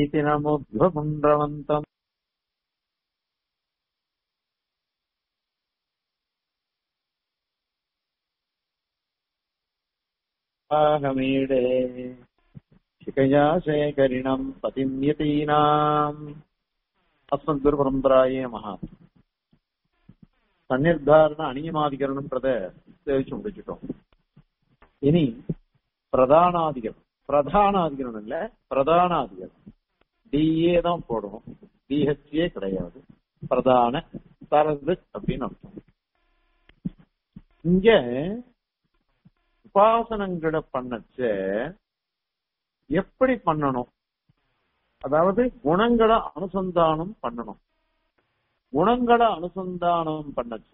नीतिनमुद्ध्वपुण्ड्रवन्तम् आहमीडे शिखया शेखरिणम् पतिम् यतीनाम् अस्मद्गुरुपरम्पराये மகா தன்னிர்தாரண அணியமாதிகரணம்ன்றத தெரிவிச்சு முடிச்சிட்டோம் இனி பிரதானாதிகரணம் பிரதானாதிகரணம் இல்ல பிரதானாதிகரணம் டிஏ தான் போடணும் டிஹெச்ஏ கிடையாது பிரதான தரது அப்படின்னு அர்த்தம் இங்க உபாசனங்களை பண்ணச்ச எப்படி பண்ணணும் அதாவது குணங்களை அனுசந்தானம் பண்ணணும் குணங்களை அனுசந்தானம் பண்ணச்ச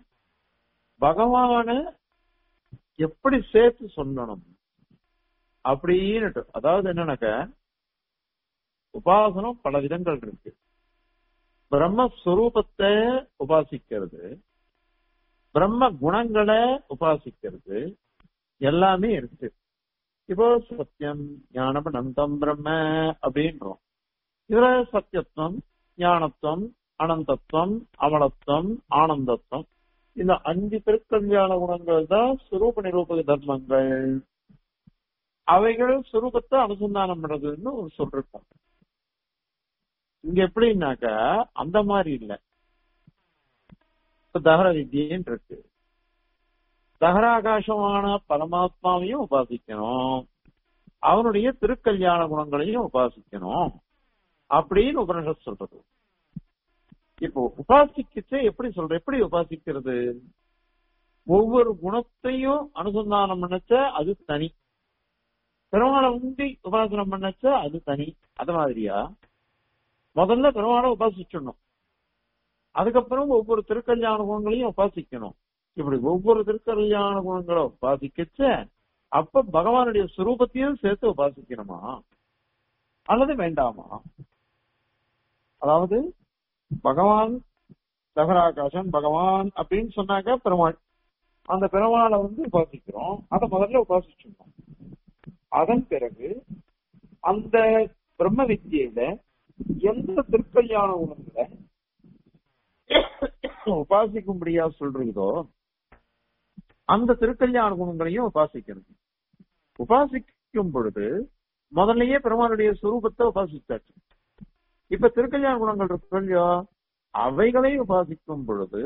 பகவான எப்படி சேர்த்து சொல்லணும் அப்படின்னுட்டு அதாவது என்னன்னாக்க உபாசனம் பல விதங்கள் இருக்கு பிரம்மஸ்வரூபத்தை உபாசிக்கிறது பிரம்ம குணங்களை உபாசிக்கிறது எல்லாமே இருக்கு இப்போ சத்தியம் ஞானம் அனந்தம் பிரம்ம அப்படின்றோம் இதுல சத்தியத்துவம் ஞானத்துவம் அனந்தத்துவம் அமலத்துவம் ஆனந்தத்துவம் இந்த அஞ்சு திருக்கல்யாண குணங்கள் தான் சுரூப நிரூபக தர்மங்கள் அவைகள் சுரூபத்தை அனுசந்தானம் பண்றதுன்னு ஒரு சொல்லிருக்கோம் இங்க எப்படின்னாக்கா அந்த மாதிரி இல்ல இப்ப தகர வித்தியன்னு இருக்கு தகராகாசமான பரமாத்மாவையும் உபாசிக்கணும் அவனுடைய திருக்கல்யாண குணங்களையும் உபாசிக்கணும் அப்படின்னு உபனிஷத் சொல்றது இப்போ உபாசிக்கிச்சு எப்படி சொல்ற எப்படி உபாசிக்கிறது ஒவ்வொரு குணத்தையும் அனுசந்தானம் பண்ணச்ச அது தனி பெருமாளை உண்டி உபாசனம் பண்ணச்ச அது தனி அது மாதிரியா முதல்ல பெருமாளை உபாசிச்சிடணும் அதுக்கப்புறம் ஒவ்வொரு திருக்கல்யாண குணங்களையும் உபாசிக்கணும் இப்படி ஒவ்வொரு திருக்கல்யாண குணங்களை உபாசிக்கச்ச அப்ப பகவானுடைய சுரூபத்தையும் சேர்த்து உபாசிக்கணுமா அல்லது வேண்டாமா அதாவது பகவான் தகராகாசன் பகவான் அப்படின்னு சொன்னாக்க பெருமாள் அந்த பெருமாளை வந்து உபாசிக்கிறோம் அதை முதல்ல உபாசிச்சிடணும் அதன் பிறகு அந்த பிரம்ம வித்தியில எந்த திருக்கல்யாண குணங்களை உபாசிக்கும்படியா சொல்றீங்களோ அந்த திருக்கல்யாண குணங்களையும் உபாசிக்கிறது உபாசிக்கும் பொழுது முதல்லயே பெருமாளுடைய சுரூபத்தை உபாசிச்சாச்சு இப்ப திருக்கல்யாண குணங்கள் இருக்கு இல்லையோ அவைகளை உபாசிக்கும் பொழுது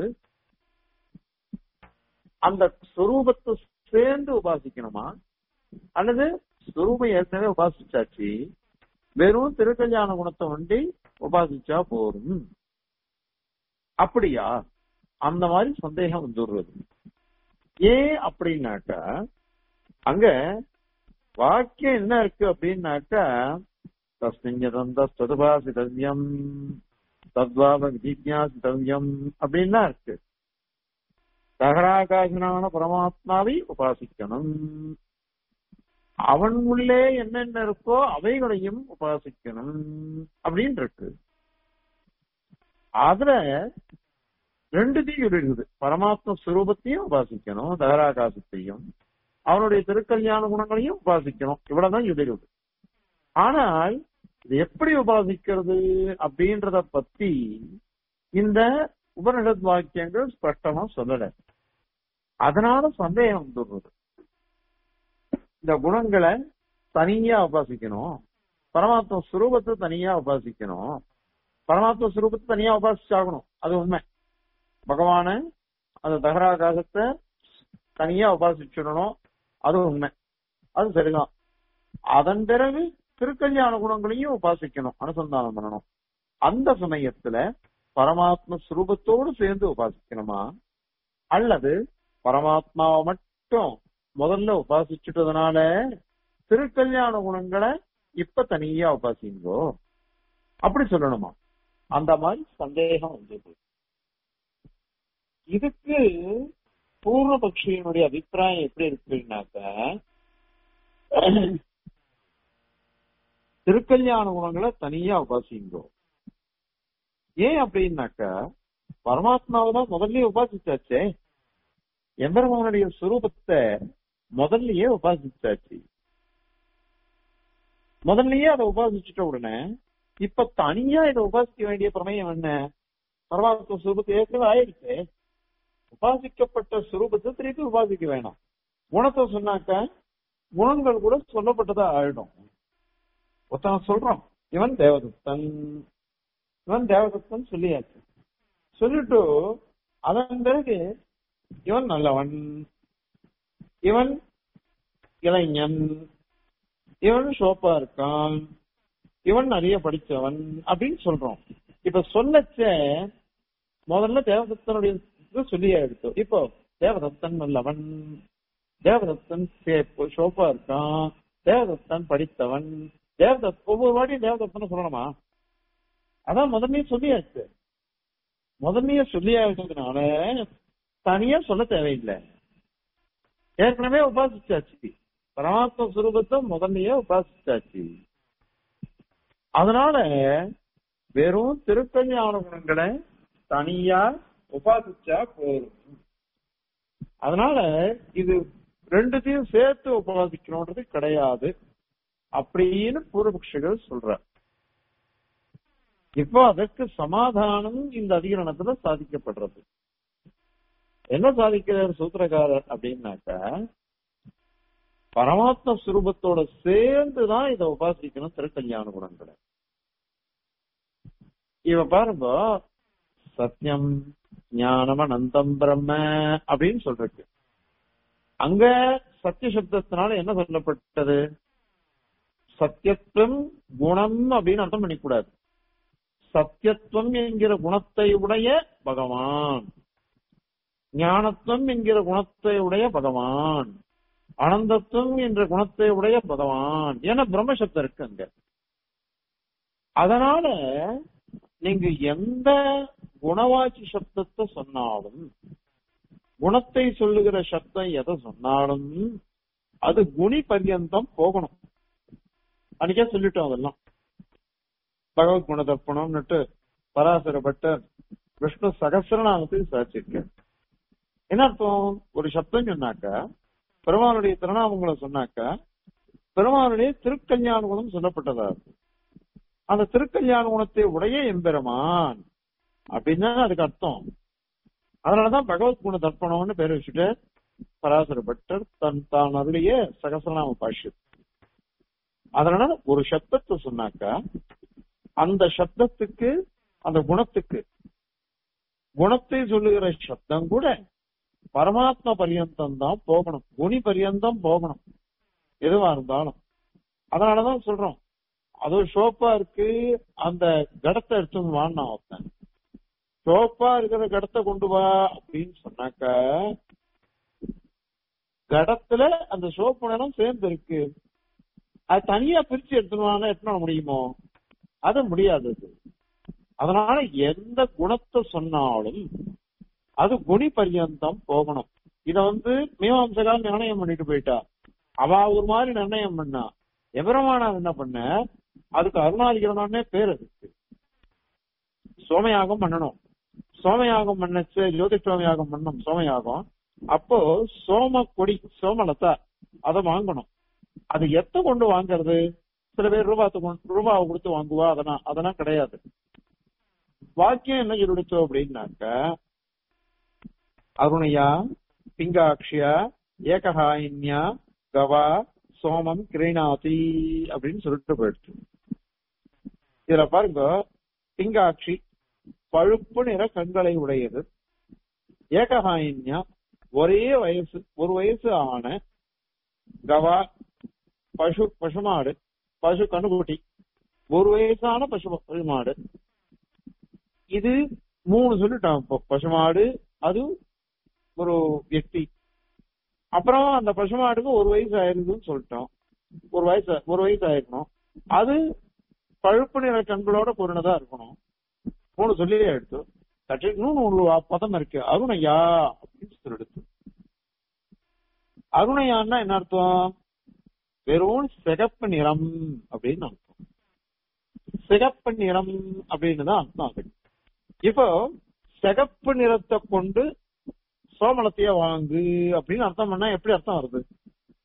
அந்த சுரூபத்தை சேர்ந்து உபாசிக்கணுமா அல்லது சுரூபம் ஏற்கனவே உபாசிச்சாச்சு வெறும் திருக்கல்யாண குணத்தை வண்டி உபாசிச்சா போதும் அப்படியா அந்த மாதிரி சந்தேகம் வந்துடுறது ஏன் அப்படின்னாக்கா அங்க வாக்கியம் என்ன இருக்கு அப்படின்னாக்கா தஸ்மிஞ்சதந்த சதுபாசிதவ்யம் தத்வாப ஜிக்யாசிதவ்யம் அப்படின்னா இருக்கு தகராகாசனான பரமாத்மாவை உபாசிக்கணும் அவன் உள்ளே என்னென்ன இருக்கோ அவைகளையும் உபாசிக்கணும் அப்படின்னு இருக்கு அதுல ரெண்டுத்தையும் இருக்குது பரமாத்ம சுரூபத்தையும் உபாசிக்கணும் தகராகாசத்தையும் அவனுடைய திருக்கல்யாண குணங்களையும் உபாசிக்கணும் இவ்வளவுதான் இருக்குது ஆனால் இது எப்படி உபாசிக்கிறது அப்படின்றத பத்தி இந்த உபனிஷத் வாக்கியங்கள் ஸ்பஷ்டமா சொல்லல அதனால சந்தேகம் வந்துடுறது இந்த குணங்களை தனியா உபாசிக்கணும் பரமாத்ம சுரூபத்தை தனியா உபாசிக்கணும் பரமாத்ம சுரூபத்தை தனியா உபாசிச்சாகணும் அது உண்மை பகவான அந்த தகராகாசத்தை தனியா உபாசிச்சிடணும் அது உண்மை அது சரிதான் அதன் பிறகு திருக்கல்யாண குணங்களையும் உபாசிக்கணும் அனுசந்தானம் பண்ணணும் அந்த சமயத்துல பரமாத்ம சுரூபத்தோடு சேர்ந்து உபாசிக்கணுமா அல்லது பரமாத்மாவை மட்டும் முதல்ல உபாசிச்சுட்டதுனால திருக்கல்யாண குணங்களை இப்ப தனியா உபாசிங்கோ அப்படி சொல்லணுமா அந்த மாதிரி சந்தேகம் வந்தது இதுக்கு பூர்வபக்ஷியினுடைய அபிப்பிராயம் எப்படி இருக்குன்னாக்க திருக்கல்யாண குணங்களை தனியா உபாசிங்கோ ஏன் அப்படின்னாக்க பரமாத்மாவை தான் முதல்லயே உபாசிச்சாச்சே எம்பெருமானுடைய சுரூபத்தை முதல்லயே உபாசிச்சாச்சு முதல்லயே அதை உபாசிச்சுட்ட உடனே இப்ப தனியா இதை உபாசிக்க வேண்டிய பிரமேயம் என்ன பரமாத்ம சுரூபத்தை ஏற்கனவே ஆயிடுச்சு உபாசிக்கப்பட்ட சுரூபத்தை திருப்பி உபாசிக்க வேணாம் குணத்தை சொன்னாக்க குணங்கள் கூட சொல்லப்பட்டதா ஆயிடும் ஒருத்தன் சொல்றான் இவன் தேவதத்தன் இவன் தேவதத்தன் சொல்லியாச்சு சொல்லிட்டு அதன் பிறகு இவன் நல்லவன் இவன் இளைஞன் இவன் ஷோப்பா இருக்கான் இவன் நிறைய படிச்சவன் அப்படின்னு சொல்றோம் இப்ப சொல்லச்ச முதல்ல தேவதத்தனுடைய இது சொல்லியா எடுத்து இப்போ தேவதத்தன் நல்லவன் தேவதத்தன் சே- ஷோப்பா இருக்கான் தேவதத்தன் படித்தவன் தேவதத் ஒவ்வொரு வாட்டியும் தேவதத்தனை சொல்லணுமா அதான் முதன்மையே சொல்லியாச்சு முதன்மையே சொல்லியாச்சதுனால தனியா சொல்ல தேவையில்லை ஏற்கனவே உபாசிச்சாச்சு பரமாத்ம சுரூபத்தை முதன்மையே உபாசிச்சாச்சு அதனால வெறும் திருக்கல்யாண குணங்களை தனியா உபாசிச்சா போதும் அதனால இது ரெண்டுத்தையும் சேர்த்து உபாசிக்கணும்ன்றது கிடையாது அப்படின்னு பூர்வபக்ஷிகள் சொல்ற இப்போ அதற்கு சமாதானம் இந்த அதிகரணத்துல சாதிக்கப்படுறது என்ன சாதிக்கிறார் சூத்திரக்காரர் அப்படின்னாக்கா பரமாத்ம சுரூபத்தோட சேர்ந்துதான் இதை உபாசிக்கணும் திருக்கல்யாண குணங்களை இவ பாருங்க சத்தியம் ஞானம் அனந்தம் பிரம்ம அப்படின்னு சொல்றது அங்க சத்திய சப்தத்தினால என்ன சொல்லப்பட்டது சத்தியத்துவம் குணம் அப்படின்னு அர்த்தம் பண்ணிக்கூடாது சத்தியத்துவம் என்கிற குணத்தை உடைய பகவான் ஞானத்துவம் என்கிற குணத்தை உடைய பகவான் அனந்தத்துவம் என்ற குணத்தை உடைய பகவான் ஏன்னா பிரம்மசப்தம் இருக்கு அங்க அதனால நீங்க எந்த குணவாச்சி சப்தத்தை சொன்னாலும் குணத்தை சொல்லுகிற சப்தம் எதை சொன்னாலும் அது குணி பர்யந்தம் போகணும் அன்னைக்கே சொல்லிட்டோம் அதெல்லாம் பகவத் குணதர்ப்பணம்னுட்டு பராசர பட்டர் விஷ்ணு சகசிரநாமத்தில் சாச்சிருக்க என்ன அர்த்தம் ஒரு சப்தம் சொன்னாக்கா பெருமானுடைய திருநாமங்களை சொன்னாக்கா பெருமானுடைய திருக்கல்யாண குணம் சொல்லப்பட்டதா இருக்கு அந்த திருக்கல்யாண குணத்தை உடைய எம்பெருமான் அப்படின்னு அதுக்கு அர்த்தம் அதனாலதான் பகவத் குண தர்ப்பணம்னு பேர் வச்சுட்டு பராசர பட்டர் தன் தான் அருளிய சகசிரநாம பாஷ்யம் அதனால ஒரு சப்தத்தை சொன்னாக்கா அந்த சப்தத்துக்கு அந்த குணத்துக்கு குணத்தை சொல்லுகிற சப்தம் கூட பரமாத்ம பரியந்தம் தான் போகணும் குணி பரியந்தம் போகணும் எதுவா இருந்தாலும் அதனாலதான் சொல்றோம் அது ஷோப்பா இருக்கு அந்த கடத்தை எடுத்து வான்னா ஒருத்தன் ஷோப்பா இருக்கிற கடத்தை கொண்டு வா அப்படின்னு சொன்னாக்க கடத்துல அந்த சோப்பு நிறம் சேர்ந்து இருக்கு அது தனியா பிரிச்சு எடுத்துனால எடுத்துட முடியுமோ அது முடியாது அது. அதனால எந்த குணத்தை சொன்னாலும் அது குணி பரியந்தம் போகணும் இத வந்து மீமாம்சகால் நிர்ணயம் பண்ணிட்டு போயிட்டா அவ ஒரு மாதிரி நிர்ணயம் பண்ணா எவரமானார் என்ன பண்ண அதுக்கு அருணாதிகரணம்னே பேர் அதுக்கு சோமயாகம் பண்ணணும் சோமயாகம் பண்ணச்சு ஜோதி சோமயாகம் பண்ணணும் சோமயாகம் அப்போ சோம கொடி சோமலதா அதை வாங்கணும் அது எத்த கொண்டு வாங்குறது சில பேர் ரூபாத்து கொண்டு ரூபாவை கொடுத்து வாங்குவா அதெல்லாம் அதெல்லாம் கிடையாது வாக்கியம் என்ன சொல்லிடுச்சோ அப்படின்னாக்க அருணையா பிங்காட்சியா ஏகஹாயின்யா கவா சோமம் கிரீணாதி அப்படின்னு சொல்லிட்டு போயிடுச்சு இதுல பாருங்க பிங்காட்சி பழுப்பு நிற கண்களை உடையது ஏகஹாயின்யா ஒரே வயசு ஒரு வயசு ஆன கவா பசு பசுமாடு பசு கணுகுட்டி ஒரு வயசான பசு பசுமாடு இது மூணு சொல்லிட்டான் இப்போ பசுமாடு அது ஒரு எட்டி அப்புறம் அந்த பசுமாடுக்கு ஒரு வயசு ஆயிருதுன்னு சொல்லிட்டோம் ஒரு வயசு ஒரு வயசு ஆயிருக்கணும் அது பழுப்பு நிற கண்களோட பொருணதா இருக்கணும் மூணு சொல்லி எடுத்து கட்டி இன்னும் ஒரு பதம் இருக்கு அருணையா அப்படின்னு சொல்லி எடுத்து அருணையான்னா என்ன அர்த்தம் வெறும் சிகப்பு நிறம் அப்படின்னு அர்த்தம் சிகப்பு நிறம் அப்படின்னு தான் அர்த்தம் அதுக்கு இப்போ சிகப்பு நிறத்தை கொண்டு சோமலத்தைய வாங்கு அப்படின்னு அர்த்தம் பண்ணா எப்படி அர்த்தம் வருது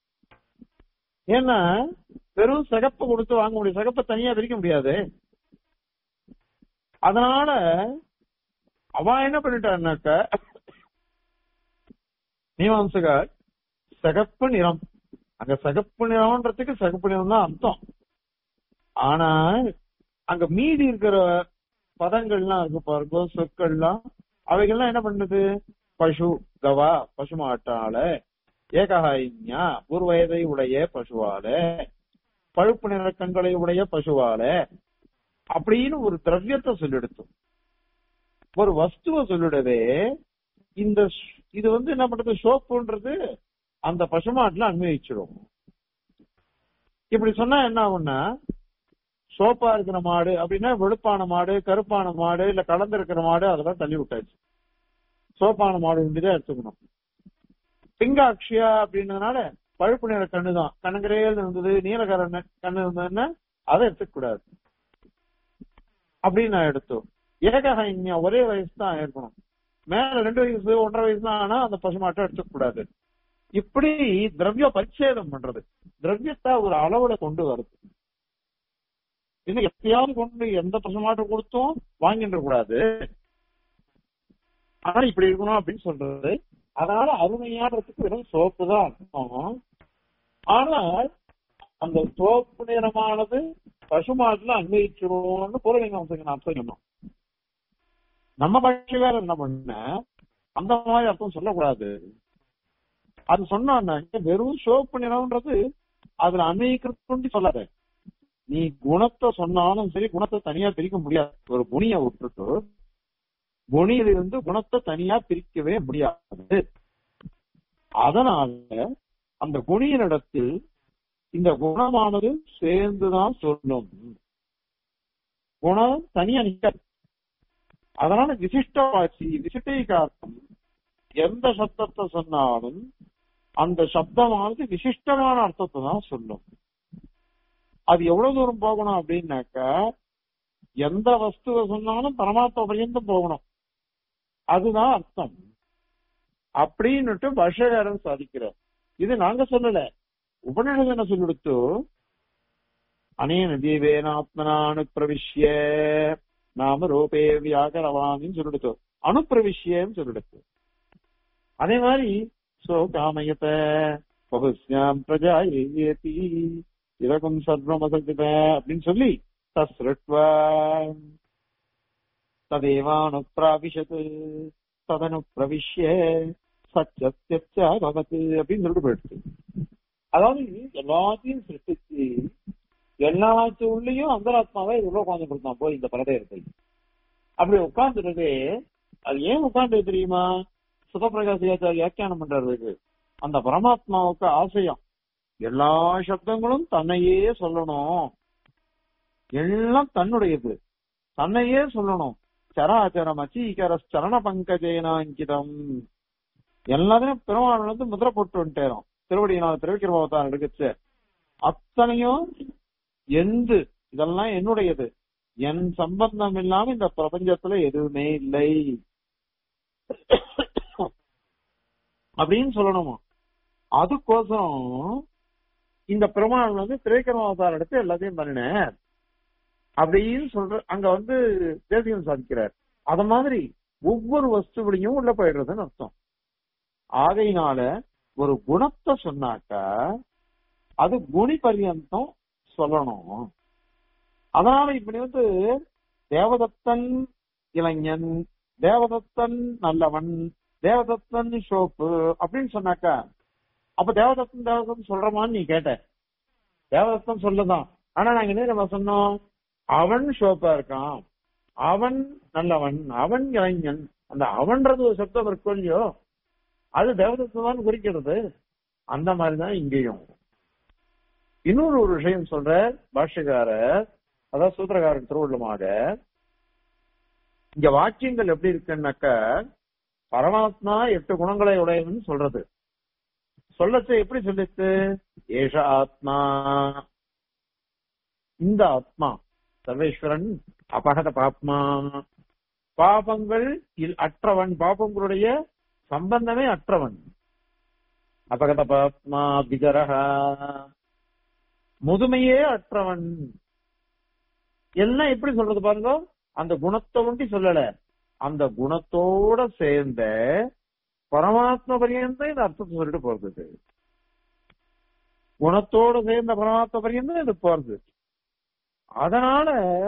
ஏன்னா வெறும் சிகப்பு கொடுத்து வாங்க முடியும் சிகப்பை தனியா பிரிக்க முடியாது அதனால அவன் என்ன பண்ணிட்டான்னாக்க மீமாம்சகர் சிகப்பு நிறம் அங்க சிகப்பு நிறம்ன்றதுக்கு சிகப்பு நிறம் தான் அர்த்தம் ஆனா அங்க மீதி இருக்கிற பதங்கள்லாம் இருக்கு பாருங்க சொற்கள்லாம் அவைகள்லாம் என்ன பண்ணுது பசு கவா பசுமாட்டால ஏகஹாயின்யா ஒரு வயதை உடைய பசுவால பழுப்பு நிற கண்களை உடைய பசுவால அப்படின்னு ஒரு திரவியத்தை சொல்லிடுத்தோம் ஒரு வஸ்துவை சொல்லிடவே இந்த ஷ்- இது வந்து என்ன பண்றது சோப்புன்றது அந்த பசுமாட்டுல அன்வயிச்சிடும் இப்படி சொன்னா என்ன ஆகும்னா சோப்பா இருக்கிற மாடு அப்படின்னா வெளுப்பான மாடு கருப்பான மாடு இல்ல கலந்து இருக்கிற மாடு அதெல்லாம் தள்ளி விட்டாச்சு சோப்பான மாடு உண்டுதான் எடுத்துக்கணும் பிங்காட்சியா அப்படின்றதுனால பழுப்பு நிற கண்ணு தான் கண்ணங்கரையில் இருந்தது நீலகர கண்ணு இருந்ததுன்னா அதை எடுத்துக்க கூடாது அப்படின்னு நான் எடுத்தோம் ஏகஹைன்யா ஒரே வயசு தான் இருக்கணும் மேல ரெண்டு வயசு ஒன்றரை வயசு தான் ஆனா அந்த பசுமாட்டை எடுத்துக்க கூடாது இப்படி திரவிய பரிச்சேதம் பண்றது திரவியத்தை ஒரு அளவுல கொண்டு வருது இது எப்பயாவது கொண்டு எந்த பசுமாட்டை கொடுத்தும் வாங்கிட்டு கூடாது ஆனா இப்படி இருக்கணும் அப்படின்னு சொல்றது அதனால அருமையானதுக்கு வெறும் சோப்பு தான் அர்த்தம் ஆனால் அந்த சோப்பு நிறமானது பசுமாட்டுல அன்வயிச்சிரும்னு பூர்வீக வம்சங்க அர்த்தம் சொன்னோம் நம்ம பாஷையார் என்ன பண்ண அந்த மாதிரி அர்த்தம் சொல்லக்கூடாது அது சொன்னா வெறும் சோப்பு நிறம்ன்றது அதுல அன்வயிக்கிறது சொல்லாத நீ குணத்தை சொன்னாலும் சரி குணத்தை தனியா பிரிக்க முடியாது ஒரு குணிய விட்டுட்டு குணியிலிருந்து குணத்தை தனியா பிரிக்கவே முடியாது அதனால அந்த குணியினிடத்தில் இந்த குணமானது சேர்ந்துதான் சொல்லும் குணம் தனியா நிக்காது அதனால விசிஷ்டவாசி விசிஷ்டீகார்த்தம் எந்த சப்தத்தை சொன்னாலும் அந்த சப்தமானது விசிஷ்டமான அர்த்தத்தை தான் சொல்லும் அது எவ்வளவு தூரம் போகணும் அப்படின்னாக்கா எந்த வஸ்துவை சொன்னாலும் பரமாத்மா பரியந்தம் போகணும் அதுதான் அர்த்தம் அப்படின்னுட்டு பாஷகாரன் சாதிக்கிறார் இது நாங்க சொல்லல உபநிஷது என்ன சொல்லிடுத்து அனேன தீவேனாத்மனா அனுப்பிரவிஷ்ய நாம ரூபே வியாகரவாமின்னு சொல்லிடுத்து அனுப்பிரவிஷ்யன்னு சொல்லிடுத்து அதே மாதிரி சோ காமயத பகுஸ்யாம் பிரஜா ஏதி இதகம் சர்வம் அசங்கித அப்படின்னு சொல்லி தஸ்ருட்வா ததேவானுப்பிராவிஷத் ததனு பிரவிஷ்ய சத்தியச்ச பவத்து அப்படின்னு சொல்லிட்டு போயிடுச்சு அதாவது எல்லாத்தையும் சிருஷ்டிச்சு எல்லாத்து உள்ளயும் அந்தராத்மாவை இவ்வளவு உட்கார்ந்து கொடுத்தான் போய் இந்த பரதேரத்தை அப்படி உட்கார்ந்துட்டு அது ஏன் உட்கார்ந்து தெரியுமா சுகப்பிரகாசியாச்சாரி வியாக்கியானம் பண்றதுக்கு அந்த பரமாத்மாவுக்கு ஆசையம் எல்லா சப்தங்களும் தன்னையே சொல்லணும் எல்லாம் தன்னுடையது தன்னையே சொல்லணும் சராச்சரம் அச்சீகர சரண பங்கஜேனாங்கிதம் எல்லாத்தையும் பெருமாள் வந்து முதிரை போட்டு வந்துட்டேரும் திருவடியினால் திருவிக்கிரமவதாரம் எடுக்கச்சு அத்தனையும் எந்து இதெல்லாம் என்னுடையது என் சம்பந்தம் இல்லாம இந்த பிரபஞ்சத்துல எதுவுமே இல்லை அப்படின்னு சொல்லணுமா அதுக்கோசரம் இந்த பெருமாள் வந்து திரைக்கரமாவதாரம் எடுத்து எல்லாத்தையும் பண்ணினேன் அப்படின்னு சொல்ற அங்க வந்து தேசியம் சாதிக்கிறார் அத மாதிரி ஒவ்வொரு வஸ்துவிலையும் உள்ள போயிடுறதுன்னு அர்த்தம் ஆகையினால ஒரு குணத்தை சொன்னாக்கா அது குணி பரியந்தம் சொல்லணும் அதனால இப்படி வந்து தேவதத்தன் இளைஞன் தேவதத்தன் நல்லவன் தேவதத்தன் ஷோப்பு அப்படின்னு சொன்னாக்கா அப்ப தேவதத்தன் தேவதத்தன் சொல்றமான்னு நீ கேட்ட தேவதத்தன் சொல்லுதான் ஆனா நாங்க என்ன நம்ம சொன்னோம் அவன் ஷோப்பா இருக்கான் அவன் நல்லவன் அவன் இளைஞன் அந்த அவன்றது ஒரு சப்தம் இருக்கும் இல்லையோ அது தேவதத்தன் குறிக்கிறது அந்த மாதிரிதான் இங்கேயும் இன்னொரு ஒரு விஷயம் சொல்ற பாஷ்யக்காரர் அதாவது சூத்திரகாரன் திருவள்ளுமாக இங்க வாக்கியங்கள் எப்படி இருக்குன்னாக்க பரமாத்மா எட்டு குணங்களை உடையவன் சொல்றது சொல்லச்ச எப்படி சொல்லிச்சு ஏஷ ஆத்மா இந்த ஆத்மா சர்வேஸ்வரன் அபகத பாப்மா பாபங்கள் இல் அற்றவன் பாபங்களுடைய சம்பந்தமே அற்றவன் அபகத பாப்மா பிகரஹ முதுமையே அற்றவன் எல்லாம் எப்படி சொல்றது பாருங்க அந்த குணத்தை ஒண்டி சொல்லல அந்த குணத்தோட சேர்ந்த பரமாத்ம பரியந்தம் இந்த அர்த்தத்தை சொல்லிட்டு போறது குணத்தோட சேர்ந்த பரமாத்ம பரியந்தம் இது போறது அதனால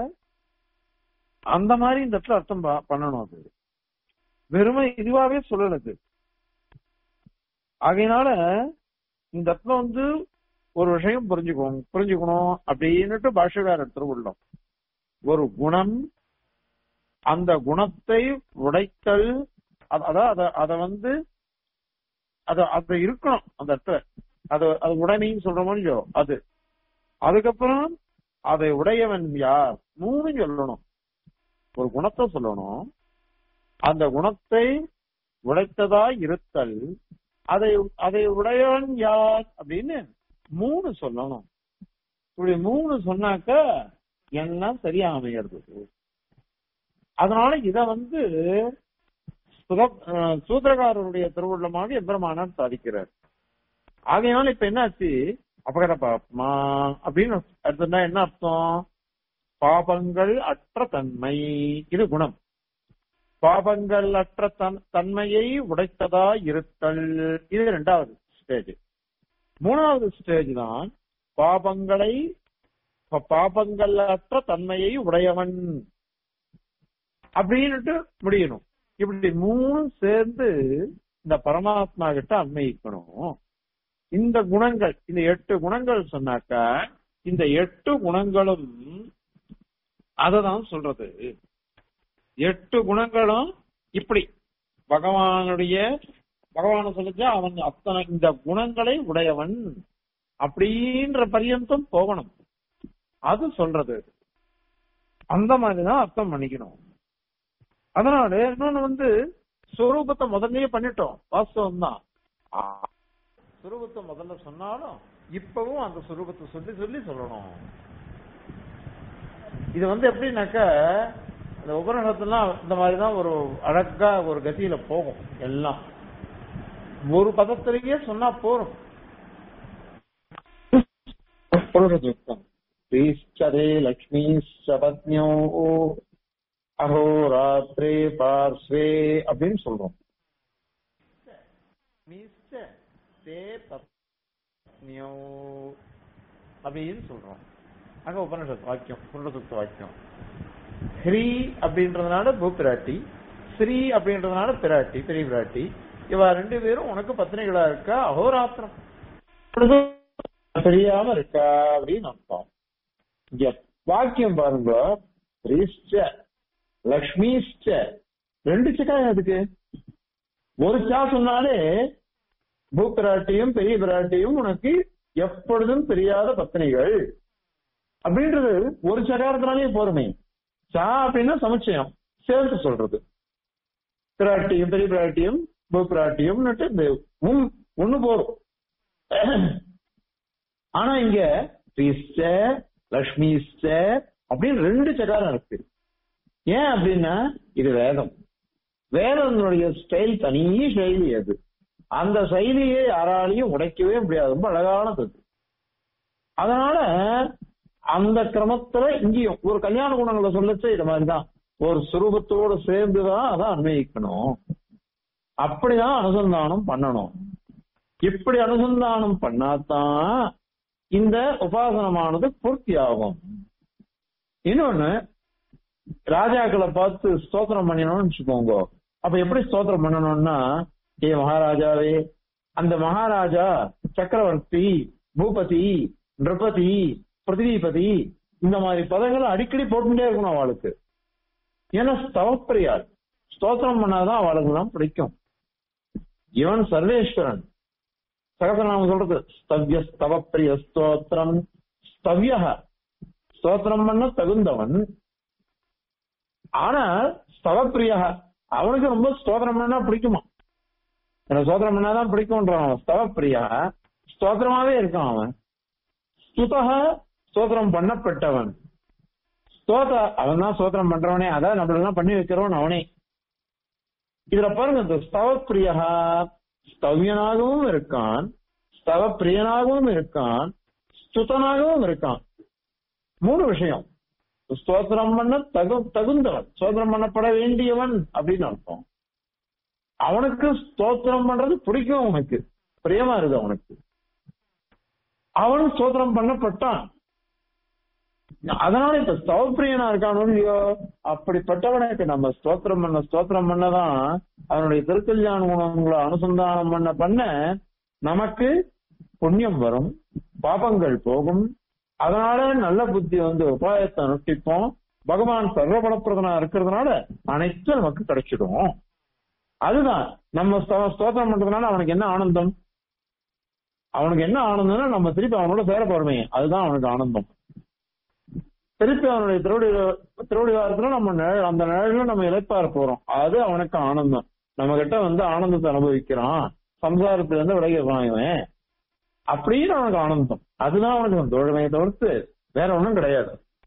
அந்த மாதிரி இந்த இடத்துல அர்த்தம் ப- பண்ணணும் அது வெறுமை இதுவாவே சொல்லலது ஆகையினால இந்த இடத்துல வந்து ஒரு விஷயம் புரிஞ்சுக்கணும் புரிஞ்சுக்கணும் அப்படின்னுட்டு பாஷகார இடத்துல உள்ளோம் ஒரு குணம் அந்த குணத்தை உடைத்தல் அத- அதான் அத அத வந்து அத அது இருக்கணும் அந்த இடத்துல அது அது உடைமைன்னு சொல்ற மாதிரியோ அது அதுக்கப்புறம் அதை உடையவன் யார் மூணு சொல்லணும் ஒரு குணத்தை சொல்லணும் அந்த குணத்தை உடைத்ததா இருத்தல் அதை அதை உடையவன் யார் அப்படின்னு மூணு சொல்லணும் இப்படி மூணு சொன்னாக்க எல்லாம் சரியா அமையிறது அதனால இத வந்து சுத- அஹ் சூத்திரகாரருடைய திருவுள்ளமாக எம்பெருமானார் சாதிக்கிறார் ஆகையினால இப்ப என்னாச்சு அபகர பாப்மா அப்படின்னு அடுத்தா என்ன அர்த்தம் பாபங்கள் அற்ற தன்மை இது குணம் பாபங்கள் அற்ற தன் தன்மையை உடைத்ததா இருத்தல் இது ரெண்டாவது ஸ்டேஜ் மூணாவது ஸ்டேஜ் தான் பாபங்களை ப- பாபங்கள் அற்ற தன்மையை உடையவன் அப்படின்னுட்டு முடியணும் இப்படி மூணு சேர்ந்து இந்த பரமாத்மா கிட்ட அன்வயிக்கணும் இந்த குணங்கள் இந்த எட்டு குணங்கள் சொன்னாக்க இந்த எட்டு குணங்களும் அததான் சொல்றது எட்டு குணங்களும் இப்படி பகவானுடைய பகவான சொல்லிச்சா அவன் அத்தனை இந்த குணங்களை உடையவன் அப்படின்ற பரியந்தம் போகணும் அது சொல்றது அந்த மாதிரிதான் அர்த்தம் பண்ணிக்கணும் அதனால இன்னொன்னு வந்து ஸ்வரூபத்தை முதல்லயே பண்ணிட்டோம் வாஸ்தவம் தான் சுரூபத்தை முதல்ல சொன்னாலும் இப்பவும் அந்த சுரூபத்தை சொல்லி சொல்லி சொல்லணும் இது வந்து எப்படின்னாக்க இந்த உபநிஷத்துலாம் இந்த மாதிரிதான் ஒரு அழகா ஒரு கதியில போகும் எல்லாம் ஒரு பதத்திலேயே சொன்னா போரும் ஸ்ரீச்சதே லக்ஷ்மி சபத்யோ அஹோராத்ரே பார்ஸ்வே அப்படின்னு சொல்றோம் மீஸ்ட தே பத்னியோ அப்படின்னு சொல்றோம் அங்க உபனிஷத் வாக்கியம் புருடசுத்த வாக்கியம் ஹ்ரீ அப்படின்றதுனால பூப்பிராட்டி ஸ்ரீ அப்படின்றதுனால பிராட்டி பெரிய பிராட்டி இவ ரெண்டு பேரும் உனக்கு பத்னிகளா இருக்கா அகோராத்திரம் தெரியாம இருக்கா அப்படின்னு அர்த்தம் இங்க வாக்கியம் பாருங்க ஸ்ரீஷ்ட லக்ஷ்மிஷ்ட ரெண்டு சக்காயம் அதுக்கு ஒரு சா சொன்னாலே பூப்பிராட்டியும் பெரிய பிராட்டியும் உனக்கு எப்பொழுதும் தெரியாத பத்னிகள் அப்படின்றது ஒரு சகாரத்தினாலே போருமே சா அப்படின்னா சமுச்சயம் சேர்த்து சொல்றது பிராட்டியும் பெரிய பிராட்டியும் பூப்பிராட்டியும் உம் ஒண்ணு போரும் ஆனா இங்க ஸ்ரீஸ்ட லக்ஷ்மிஸ்ட அப்படின்னு ரெண்டு சகாரம் இருக்கு ஏன் அப்படின்னா இது வேதம் வேதனுடைய ஸ்டைல் தனி செயலி அது அந்த செயலியை யாராலையும் உடைக்கவே முடியாது ரொம்ப அழகானது அது. அதனால அந்த கிரமத்துல இங்கேயும் ஒரு கல்யாண குணங்களை சொல்லச்சு இது மாதிரிதான் ஒரு சுரூபத்தோடு சேர்ந்துதான் அதை அன்வயிக்கணும் அப்படிதான் அனுசந்தானம் பண்ணணும் இப்படி அனுசந்தானம் பண்ணாதான் இந்த உபாசனமானது பூர்த்தி ஆகும் இன்னொன்னு ராஜாக்களை பார்த்து ஸ்தோத்திரம் பண்ணணும்னு வச்சுக்கோங்க அப்ப எப்படி ஸ்தோத்திரம் பண்ணணும்னா ஏ மகாராஜாவே அந்த மகாராஜா சக்கரவர்த்தி பூபதி நிருபதி பிருத்திவிபதி இந்த மாதிரி பதங்களை அடிக்கடி போட்டுட்டே இருக்கணும் அவளுக்கு ஏன்னா ஸ்தவப்பிரியார் ஸ்தோத்திரம் பண்ணாதான் அவளுக்கு தான் பிடிக்கும் இவன் சர்வேஸ்வரன் சகசநாமம் சொல்றது ஸ்தவ்ய ஸ்தவப்பிரிய ஸ்தோத்திரம் ஸ்தவ்ய ஸ்தோத்திரம் பண்ண தகுந்தவன் ஆனா ஸ்தவப்பிரியா அவனுக்கு ரொம்ப ஸ்தோத்திரம் பண்ணா பிடிக்குமா எனக்கு ஸ்தோத்திரம் பண்ணாதான் பிடிக்கும்ன்றான் அவன் ஸ்தவப்பிரியா ஸ்தோத்திரமாவே இருக்கான் அவன் ஸ்துதக ஸ்தோத்திரம் பண்ணப்பட்டவன் ஸ்தோத அவன் தான் ஸ்தோத்திரம் பண்றவனே அதான் நம்மளெல்லாம் பண்ணி வைக்கிறவன் அவனே இதுல பாருங்க இந்த ஸ்தவப்பிரியா ஸ்தவ்யனாகவும் இருக்கான் ஸ்தவ பிரியனாகவும் இருக்கான் ஸ்துதனாகவும் இருக்கான் மூணு விஷயம் ஸ்தோத்திரம் பண்ண தகு தகுந்தவன் ஸ்தோத்திரம் பண்ணப்பட வேண்டியவன் அப்படின்னு அர்த்தம் அவனுக்கு ஸ்தோத்திரம் பண்றது பிடிக்கும் அவனுக்கு பிரியமா இருக்கு அவனுக்கு அவன் ஸ்தோத்திரம் பண்ணப்பட்டான் அதனால இப்ப ஸ்தவப்பிரியனா இருக்கானோ இல்லையோ அப்படிப்பட்டவனுக்கு நம்ம ஸ்தோத்திரம் பண்ண ஸ்தோத்திரம் பண்ணதான் அவனுடைய திருக்கல்யாண குணங்களை அனுசந்தானம் பண்ண பண்ண நமக்கு புண்ணியம் வரும் பாபங்கள் போகும் அதனால நல்ல புத்தி வந்து உபாயத்தை அனுஷ்டிப்போம் பகவான் சர்வபலப்பிரதனா இருக்கிறதுனால அனைத்தும் நமக்கு கிடைச்சிடும் அதுதான் நம்ம ஸ்தோ- ஸ்தோத்திரம் பண்றதுனால அவனுக்கு என்ன ஆனந்தம் அவனுக்கு என்ன ஆனந்தம்னா நம்ம திருப்பி அவனோட சேர போறோமே அதுதான் அவனுக்கு ஆனந்தம் திருப்பி அவனுடைய திருவடி திருவடி வாரத்துல நம்ம நிழல் அந்த நிழல்ல நம்ம இழைப்பார போறோம் அது அவனுக்கு ஆனந்தம் நம்ம கிட்ட வந்து ஆனந்தத்தை அனுபவிக்கிறான் சம்சாரத்துல இருந்து விலகிறான் இவன் அப்படின்னு அவனுக்கு ஆனந்தம் அதுதான் அவனுக்கு சந்தோஷமே தவிர்த்து வேற ஒண்ணும் கிடையாது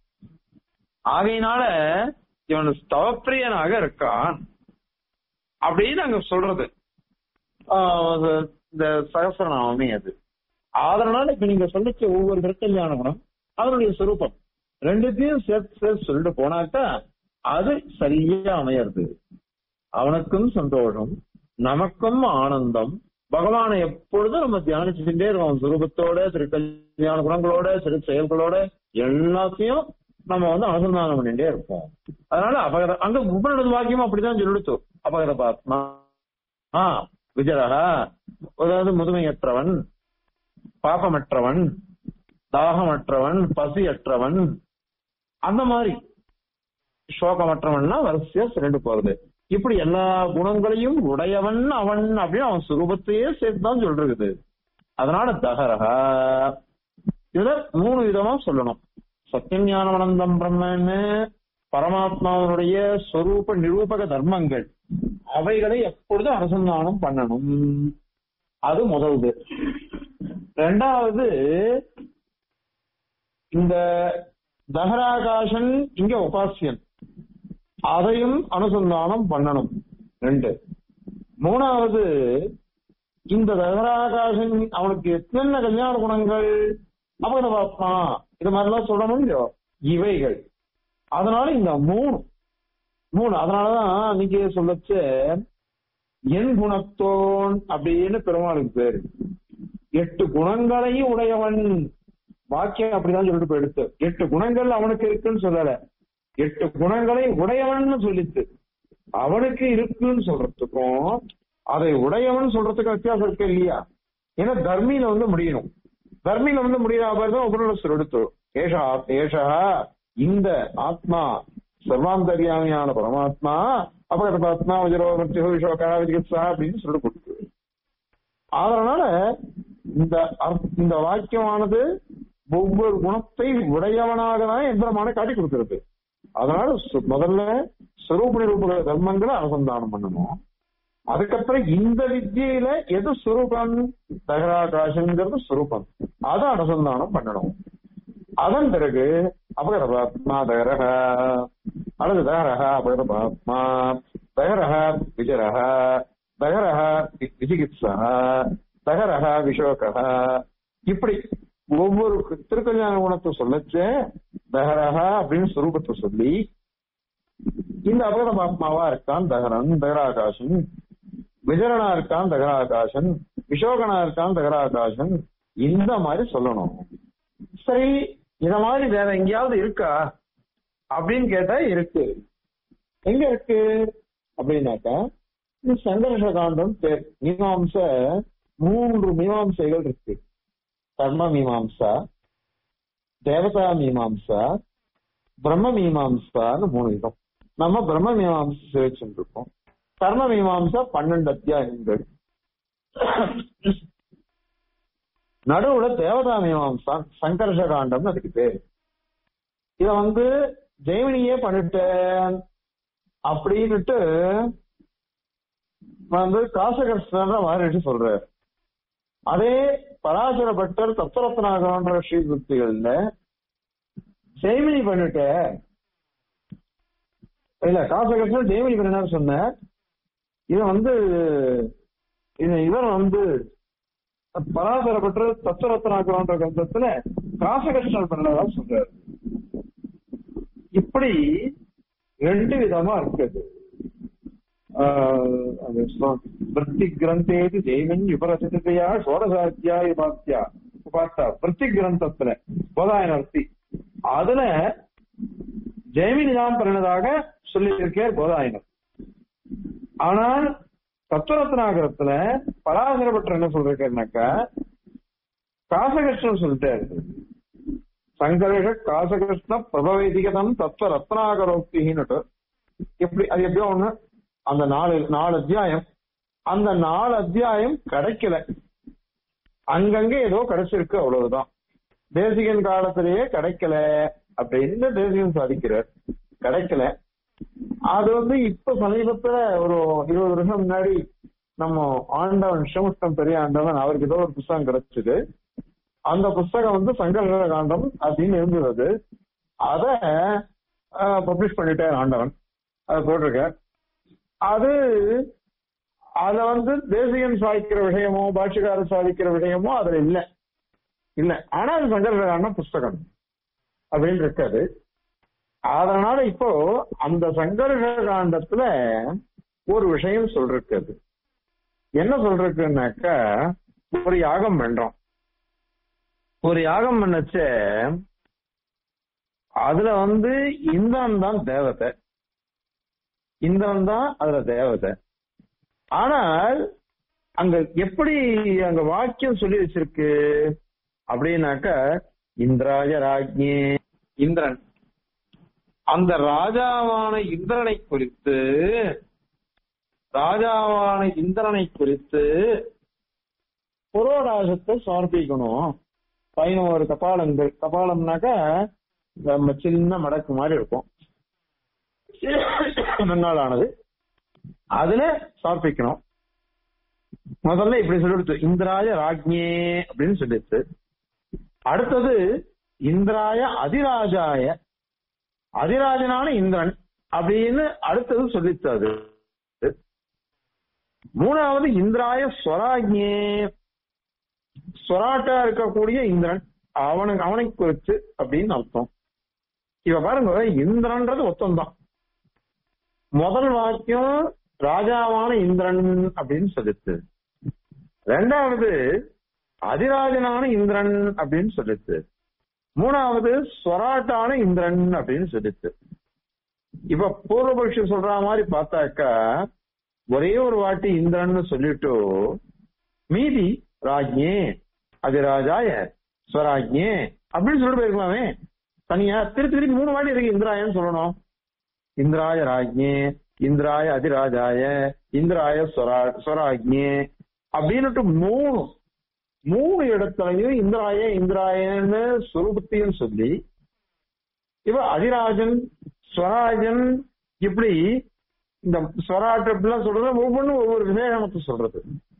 ஆகையினால இவன் ஸ்தவப்பிரியனாக இருக்கான் அப்படின்னு அங்க சொல்றது ஆஹ் அது இந்த சகசிரநாமமே அது அதனால இப்ப நீங்க சொல்லிச்ச ஒவ்வொரு திருக்கல்யாண குணம் அதனுடைய சுரூபம் ரெண்டுத்தையும் சேர்த்து சேர்த்து சொல்லிட்டு போனாக்கா அது சரியா அமையறது அவனுக்கும் சந்தோஷம் நமக்கும் ஆனந்தம் பகவானை எப்பொழுதும் நம்ம தியானிச்சுட்டே இருக்கோம் அவன் சுரூபத்தோட திருக்கல்யாண குணங்களோட திரு செயல்களோட எல்லாத்தையும் நம்ம வந்து அனுசந்தானம் பண்ணிட்டே இருப்போம் அதனால அபகத அங்க உபநிடது வாக்கியம் அப்படிதான் சொல்லிடுச்சு அபகத பாத்மா ஆ விஜயரா அதாவது முதுமையற்றவன் பாபமற்றவன் தாகமற்றவன் பசியற்றவன் அந்த மாதிரி சோகமற்றவன்னா வரிசையா சொல்லிட்டு போறது இப்படி எல்லா குணங்களையும் உடையவன் அவன் அப்படின்னு அவன் சுரூபத்தையே சேர்த்துதான் சொல்றது அதனால தகரகா இதுல மூணு விதமா சொல்லணும் சத்தியம் ஞானவனந்தம் பிரம்மன்னு பரமாத்மாவனுடைய சொரூப நிரூபக தர்மங்கள் அவைகளை எப்பொழுதும் அனுசந்தானம் பண்ணணும் அது முதல்து ரெண்டாவது இந்த தகராகாசன் இங்க உபாசியன் அதையும் அனுசந்தானம் பண்ணணும் ரெண்டு மூணாவது இந்த தகராகாசன் அவனுக்கு எத்தனை கல்யாண குணங்கள் அவனை பார்ப்பான் இது மாதிரிலாம் சொல்லணும் இல்லையோ இவைகள் அதனால இந்த மூணு மூணு அதனாலதான் அன்னைக்கு சொல்லச்ச என் குணத்தோன் அப்படின்னு பெருமாளுக்கு பேரு எட்டு குணங்களையும் உடையவன் வாக்கியம் அப்படிதான் சொல்லிட்டு போயிடுத்து எட்டு குணங்கள் அவனுக்கு இருக்குன்னு சொல்லல எட்டு குணங்களை உடையவன் சொல்லித்து அவனுக்கு இருக்குன்னு சொல்றதுக்கும் அதை உடையவன் சொல்றதுக்கும் வித்தியாசம் இருக்கு இல்லையா ஏன்னா தர்மியில வந்து முடியணும் தர்மியில வந்து முடியாத மாதிரி தான் உபநிடசர் எடுத்து ஏஷா ஏஷா இந்த ஆத்மா சர்வாந்தரியாமியான பரமாத்மா அபகதாத்மா வஜரோ மத்தியோ விஷோகா விஜிகித்சா அப்படின்னு சொல்லி கொடுத்து அதனால இந்த அர்த்த- இந்த வாக்கியமானது ஒவ்வொரு குணத்தை உடையவனாக தான் எந்திரமான காட்டி கொடுக்கிறது அதனால சு- முதல்ல சுரூப நிரூப தர்மங்களை அனுசந்தானம் பண்ணணும் அதுக்கப்புறம் இந்த வித்தியில எது சுரூபம் தகராகாசங்கிறது சுரூபம் அதை அனுசந்தானம் பண்ணணும் அதன் பிறகு அபகரபாத்மா தகரக அல்லது தகரக அபகரபாத்மா தகரக விஜரக தகரக வி- விஜிகித்சா தகரக விஷோக இப்படி ஒவ்வொரு திருக்கல்யாண குணத்தை சொல்லச்சே தகரக அப்படின்னு சுரூபத்தை சொல்லி இந்த அபகரபாத்மாவா இருக்கான் தகரன் தகராகாசன் விஜரனா இருக்கான் தகராகாசன் விஷோகனா இருக்கான் தகராகாசன் இந்த மாதிரி சொல்லணும் சரி இத மாதிரி வேற எங்கேயாவது இருக்கா அப்படின்னு கேட்டா இருக்கு எங்க இருக்கு அப்படின்னாக்கா இது சங்கர்ஷ காண்டம் பேர் மீமாம்ச மூன்று மீமாம்சைகள் இருக்கு கர்ம மீமாம்சா தேவதா மீமாம்சா பிரம்ம மீமாம்சான்னு மூணு விதம் நம்ம பிரம்ம மீமாம்சை வச்சுட்டு இருக்கோம் கர்ம மீமாம்சா பன்னெண்டு அத்தியாயங்கள் நடுவுல தேவதா மீமாம்சா சங்கர்ஷ காண்டம்னு அதுக்கு பேரு இத வந்து ஜெய்மினியே பண்ணிட்டேன் அப்படின்னுட்டு வந்து காசகர்ஷ்ணன்ற மாதிரி சொல்றாரு அதே பராசர பட்டர் தத்துவரத்னாகன்ற ஸ்ரீபுக்திகள்ல ஜெய்மினி பண்ணிட்ட இல்ல காசகர்ஷ்ணன் ஜெய்மினி பண்ணினார் சொன்ன இத வந்து இது இவர் வந்து பராசர பட்டர் தத்துவரத்னாகரன்ற கிரந்தத்துல காசகர்ஷ்ணன் பண்ணதா சொல்றாரு இப்படி ரெண்டு விதமா இருக்குது ஆஹ் அது சொ- விருத்தி கிரந்தேதி தெய்வன் விபரசிதையா சோடசாத்தியா உபாத்தியா உபாத்தா விருத்தி கிரந்தத்துல போதாயனர்த்தி அதுல ஜெயமினி தான் பிறனதாக சொல்லியிருக்கார் போதாயனர் ஆனால் தத்துவரத்னாகரத்துல பராசரப்பட்டர் என்ன சொல்றாருனாக்கா காசகிருஷ்ணன் சொல்லிட்டாரு சங்கர்ஷ காசகிருஷ்ண பிரபவேதிகதம் தத்துவ ரத்னாகரோக்தின்னுட்டு எப்படி அது எப்படியோ ஒண்ணு அந்த நாலு நாலு அத்தியாயம் அந்த நாலு அத்தியாயம் கிடைக்கல அங்கங்க ஏதோ கிடைச்சிருக்கு அவ்வளவுதான் தேசிகன் காலத்திலேயே கிடைக்கல அப்படின்னு தேசிகன் சாதிக்கிறார் கிடைக்கல அது வந்து இப்ப சமீபத்துல ஒரு இருபது வருஷம் முன்னாடி நம்ம ஆண்டவன் சிவமுஷ்டம் பெரிய ஆண்டவன் அவருக்கு ஏதோ ஒரு புஸ்தகம் கிடைச்சது அந்த புஸ்தகம் வந்து சங்கர காண்டம் அப்படின்னு இருந்தது அத பப்ளிஷ் பண்ணிட்டார் ஆண்டவன் அதை போட்டிருக்க அது அத வந்து தேசிகன் சாதிக்கிற விஷயமோ பாட்சிகாரர் சாதிக்கிற விஷயமோ அதுல இல்ல இல்ல ஆனா அது சங்கர காண்டம் புஸ்தகம் அப்படின்னு இருக்காது அதனால இப்போ அந்த சங்கர்ஷ காண்டத்துல ஒரு விஷயம் சொல்றது என்ன சொல்றதுன்னாக்கா ஒரு யாகம் பண்றோம் ஒரு யாகம் பண்ணச்ச அதுல வந்து இந்திரன் தான் தேவதை இந்திரன் தான் அதுல தேவதை ஆனால் அங்க எப்படி அங்க வாக்கியம் சொல்லி வச்சிருக்கு அப்படின்னாக்க இந்திராய ராஜ்ஞே இந்திரன் அந்த ராஜாவான இந்திரனை குறித்து ராஜாவான இந்திரனை குறித்து புரோடாசத்தை சமர்ப்பிக்கணும் பதினோரு கபாலங்கள் கபாலம்னாக்க நம்ம சின்ன மடக்கு மாதிரி இருக்கும் முன்னாளானது அதுல சமர்ப்பிக்கணும் முதல்ல இப்படி சொல்லிடுச்சு இந்திராய ராஜ்ஞே அப்படின்னு சொல்லிடுச்சு அடுத்தது இந்திராய அதிராஜாய அதிராஜனான இந்திரன் அப்படின்னு அடுத்தது சொல்லிச்சு அது மூணாவது இந்திராய ஸ்வராஜ்ஞே ஸ்வராட்டா இருக்கக்கூடிய இந்திரன் அவனுக்கு அவனை குறிச்சு அப்படின்னு அர்த்தம் இவ பாருங்க இந்திரன்றது ஒத்தம்தான் முதல் வாக்கியம் ராஜாவான இந்திரன் அப்படின்னு சொல்லிச்சு ரெண்டாவது அதிராஜனான இந்திரன் அப்படின்னு சொல்லிச்சு மூணாவது ஸ்வராட்டான இந்திரன் அப்படின்னு சொல்லிச்சு இப்ப பூர்வபக்ஷி சொல்ற மாதிரி பார்த்தாக்கா ஒரே ஒரு வாட்டி இந்திரன் சொல்லிட்டு மீதி ராஜ்யே அதிராஜாய ஸ்வராஜ்யே அப்படின்னு சொல்லிட்டு போயிருக்கலாமே தனியா திருப்பி திருப்பி மூணு வாட்டி இருக்கு இந்திராயன்னு சொல்லணும் இந்திராய ராஜ்யே இந்திராய அதிராஜாய இந்திராய ஸ்வரா ஸ்வராஜ்யே அப்படின்னுட்டு மூணு மூணு இடத்துலயும் இந்திராய இந்திராயன்னு சுரூபத்தையும் சொல்லி இவ அதிராஜன் ஸ்வராஜன் இப்படி இந்த ஸ்வராட்டு அப்படிலாம் சொல்றது ஒவ்வொன்றும் ஒவ்வொரு விசேஷமத்தை சொல்றது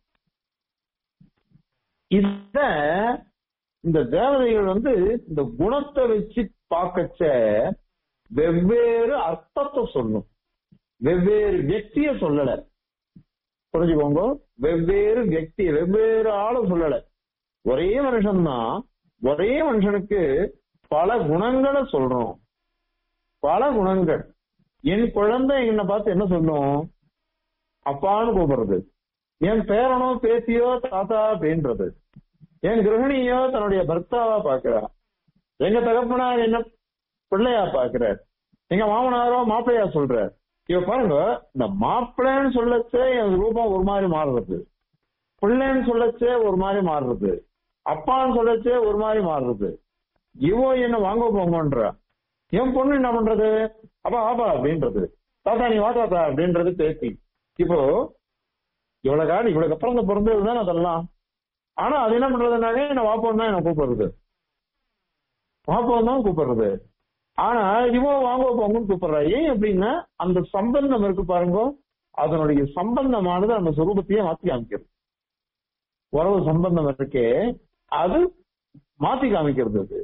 இத இந்த தேவதைகள் வந்து இந்த குணத்தை வச்சு பார்க்கச்ச வெவ்வேறு அர்த்தத்தை சொல்லும் வெவ்வேறு வெற்றிய சொல்லல புரிஞ்சுக்கோங்க வெவ்வேறு வெக்தி வெவ்வேறு ஆளை சொல்லல ஒரே மனுஷன்தான் ஒரே மனுஷனுக்கு பல குணங்களை சொல்றோம் பல குணங்கள் என் குழந்தை என்னை பார்த்து என்ன சொல்லும் அப்பான்னு கூப்பிடுறது என் பேரனோ பேத்தியோ தாத்தா அப்படின்றது என் கிரகணியோ தன்னுடைய பர்த்தாவா பாக்குறா எங்க தகப்பனா என்ன பிள்ளையா பாக்குறார் எங்க மாமனாரோ மாப்பிள்ளையா சொல்றார் இவ பாருங்க இந்த மாப்பிள்ளைன்னு சொல்லச்சே என் ரூபம் ஒரு மாதிரி மாறுறது பிள்ளைன்னு சொல்லச்சே ஒரு மாதிரி மாறுறது அப்பான்னு சொல்லச்சே ஒரு மாதிரி மாறுறது இவோ என்ன வாங்க போங்கன்றா என் பொண்ணு என்ன பண்றது அப்பா ஆபா அப்படின்றது தாத்தா நீ வா தாத்தா அப்படின்றது பேத்தி இப்போ இவ்வளவு காலம் இவ்வளவு அப்புறம் தான் பிறந்ததுதான் அதெல்லாம் ஆனா அது என்ன பண்றதுனாலே என்ன வாப்போம் தான் என்ன கூப்பிடுறது வாப்போம் தான் கூப்பிடுறது ஆனா இவோ வாங்க போங்கன்னு கூப்பிடுறா ஏன் அப்படின்னா அந்த சம்பந்தம் இருக்கு பாருங்க அதனுடைய சம்பந்தமானது அந்த சுரூபத்தையே மாத்தி காமிக்கிறது உறவு சம்பந்தம் இருக்கே அது மாத்தி காமிக்கிறது அது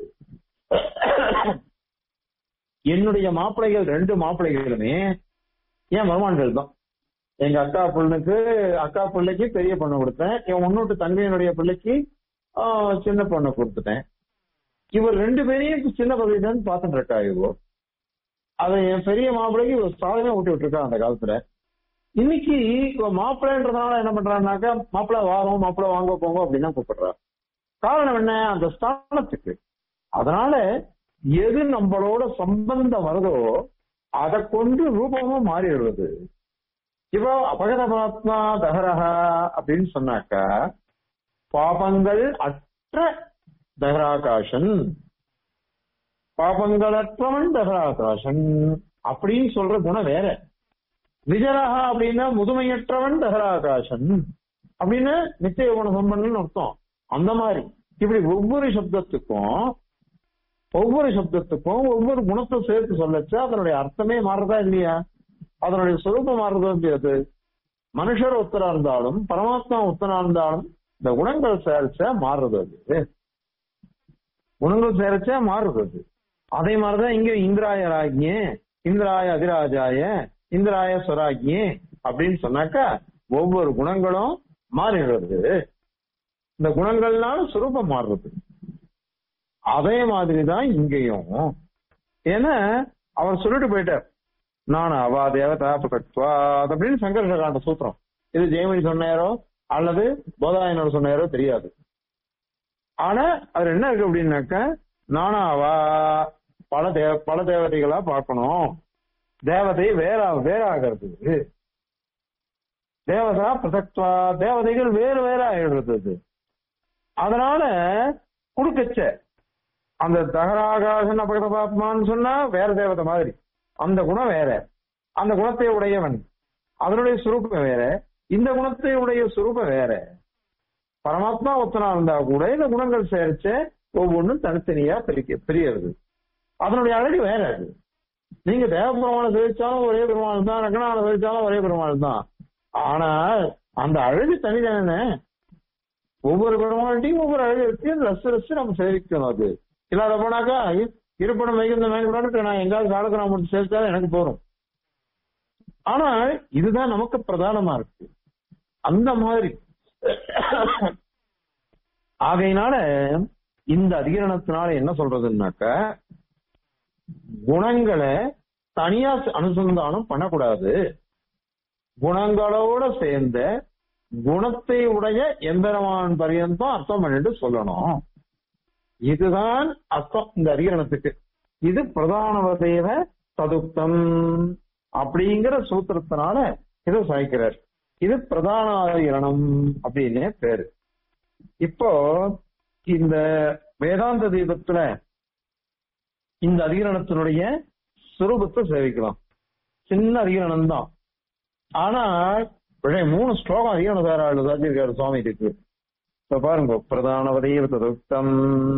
என்னுடைய மாப்பிள்ளைகள் ரெண்டு மாப்பிள்ளைகளுமே என் மருமான்கள் தான் எங்க அக்கா பொண்ணுக்கு அக்கா பிள்ளைக்கு பெரிய பொண்ணு கொடுத்தேன் என் முன்னோட்டு தங்கையினுடைய பிள்ளைக்கு ஆஹ், சின்ன பொண்ணை கொடுத்துட்டேன் இவர் ரெண்டு பேரையும் சின்ன பகுதியில பார்த்துட்டு இருக்கா இவோ அதை என் பெரிய மாப்பிள்ளைக்கு ஒரு சாதனை ஊட்டி விட்டுருக்கான் அந்த காலத்துல இன்னைக்கு இப்ப மாப்பிள்ளைன்றதுனால என்ன பண்றான்னாக்கா மாப்பிள்ளை வாரம் மாப்பிள்ளை வாங்க போங்க அப்படின்னு தான் கூப்பிடுறா காரணம் என்ன அந்த ஸ்தானத்துக்கு அதனால எது நம்மளோட சம்பந்தம் வருதோ அதை கொண்டு ரூபமும் மாறி வருவது இப்போ அபகதபாத்மா தகரஹா அப்படின்னு சொன்னாக்கா பாபங்கள் அற்ற தகராகாசன் பாபங்களற்றவன் தகராகாசன் அப்படின்னு சொல்ற குணம் வேற விஜரஹா அப்படின்னா முதுமையற்றவன் தகராகாசன் அப்படின்னு நித்திய குண சம்பந்தன் அர்த்தம் அந்த மாதிரி இப்படி ஒவ்வொரு சப்தத்துக்கும் ஒவ்வொரு சப்தத்துக்கும் ஒவ்வொரு குணத்தை சேர்த்து சொல்லச்சு அதனுடைய அர்த்தமே மாறுறதா இல்லையா அதனுடைய சொரூபம் மாறுறது முடியாது மனுஷர் ஒத்தரா இருந்தாலும் பரமாத்மா ஒத்தனா இருந்தாலும் இந்த குணங்கள் சேரிச்சா மாறுறது அது குணங்கள் சேரிச்சா மாறுறது அது அதே மாதிரிதான் இங்க இந்திராய ராஜ்யே இந்திராய அதிராஜாய இந்திராய ஸ்வராஜ்யே அப்படின்னு சொன்னாக்கா ஒவ்வொரு குணங்களும் மாறிடுறது இந்த குணங்கள்னால சுரூபம் மாறுறது அதே மாதிரிதான் இங்கேயும் ஏன்னா அவர் சொல்லிட்டு போயிட்டார் நான் அவா தேவதா பிரசக்துவாத் அப்படின்னு சங்கர்ஷகாண்ட சூத்திரம் இது ஜெயமணி சொன்னாரோ அல்லது போதாயனர் சொன்னாரோ தெரியாது ஆனா அது என்ன இருக்கு அப்படின்னாக்க நானாவா பல தேவ பல தேவதைகளா பார்க்கணும் தேவதை வேற வேற ஆகிறது தேவதா பிரசக்துவா தேவதைகள் வேறு வேற ஆயிடுறது அதனால குடுக்கச்ச அந்த தகராகாசன் அபகதபாத்மான்னு சொன்னா வேற தேவதை மாதிரி அந்த குணம் வேற அந்த குணத்தை உடையவன் அதனுடைய சுரூபம் வேற இந்த குணத்தை உடைய சுரூபம் வேற பரமாத்மா ஒத்தனா இருந்தா கூட இந்த குணங்கள் சேர்ச்ச ஒவ்வொன்றும் தனித்தனியா பிரிக்க பிரியறது அதனுடைய அழகு வேற அது நீங்க தேவபெருமானை சேவிச்சாலும் ஒரே பெருமாள் தான் ரங்கநாத சேவிச்சாலும் ஒரே பெருமாள் தான் ஆனால் அந்த அழகு தனிதானே ஒவ்வொரு பெருமாள்கிட்டையும் ஒவ்வொரு அழகு இருக்கு அந்த ரச ரசி நம்ம சேவிக்கணும் அது இல்லாத போனாக்கா இருப்படம் மிகுந்த மேங்கூட நான் எங்காவது காலக்கிராம முடிச்சு சேர்த்தாலும் எனக்கு போறோம் ஆனால் இதுதான் நமக்கு பிரதானமா இருக்கு அந்த மாதிரி ஆகையினால இந்த அதிகரணத்தினால என்ன சொல்றதுன்னாக்க குணங்களை தனியா அனுசந்தானம் பண்ணக்கூடாது குணங்களோட சேர்ந்த குணத்தை உடைய எம்பெருமான் பரியந்தம் அர்த்தம் பண்ணிட்டு சொல்லணும் இதுதான் அர்த்தம் இந்த அதிகரணத்துக்கு இது பிரதானவதேவ ததுக்தம் அப்படிங்கிற சூத்திரத்தினால இதை சாய்க்கிறார் இது பிரதான அதிகரணம் அப்படின்னு பேரு இப்போ இந்த வேதாந்த தீபத்துல இந்த அதிகரணத்தினுடைய சுரூபத்தை சேவிக்கலாம் சின்ன அதிகரணம் தான் ஆனா விழை மூணு ஸ்லோகம் அதிகரணம் வேற ஆளு சாச்சிருக்காரு சுவாமி இருக்கு இப்ப பாருங்க பிரதானவதேவ ததுக்தம்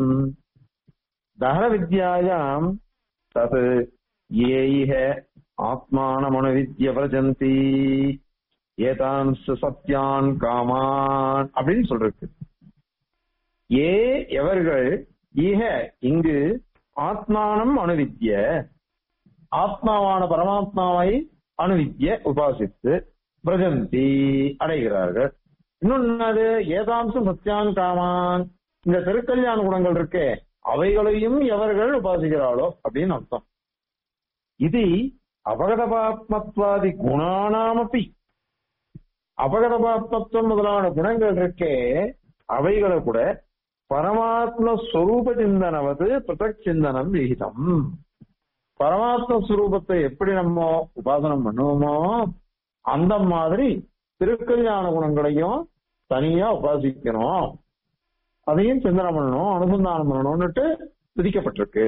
தகர வித்யாயாம் தத் ஏ இஹ ஆத்மானமனுவித்ய பிரஜந்தி ஏதான் சத்யான் காமான் அப்படின்னு சொல்றது ஏ எவர்கள் ஈக இங்கு ஆத்மானம் அணுவித்ய ஆத்மாவான பரமாத்மாவை அணுவித்ய உபாசித்து பிரஜந்தி அடைகிறார்கள் இன்னொன்னு ஏதாம்சம் சத்யான் காமான் இந்த திருக்கல்யாண குணங்கள் இருக்கே அவைகளையும் எவர்கள் உபாசிக்கிறாளோ அப்படின்னு அர்த்தம் இது அபகதபாத்மத்வாதி குணானாமப்பி அபகதபாத்மத்துவம் முதலான குணங்கள் இருக்கே அவைகளை கூட பரமாத்ம ஸ்வரூப சிந்தனவது பிரதக் சிந்தனம் விகிதம் பரமாத்ம ஸ்வரூபத்தை எப்படி நம்ம உபாசனம் பண்ணுவோமோ அந்த மாதிரி திருக்கல்யாண குணங்களையும் தனியா உபாசிக்கணும் அதையும் சிந்தனை பண்ணணும் அனுசந்தானம் பண்ணணும்னுட்டு விதிக்கப்பட்டிருக்கு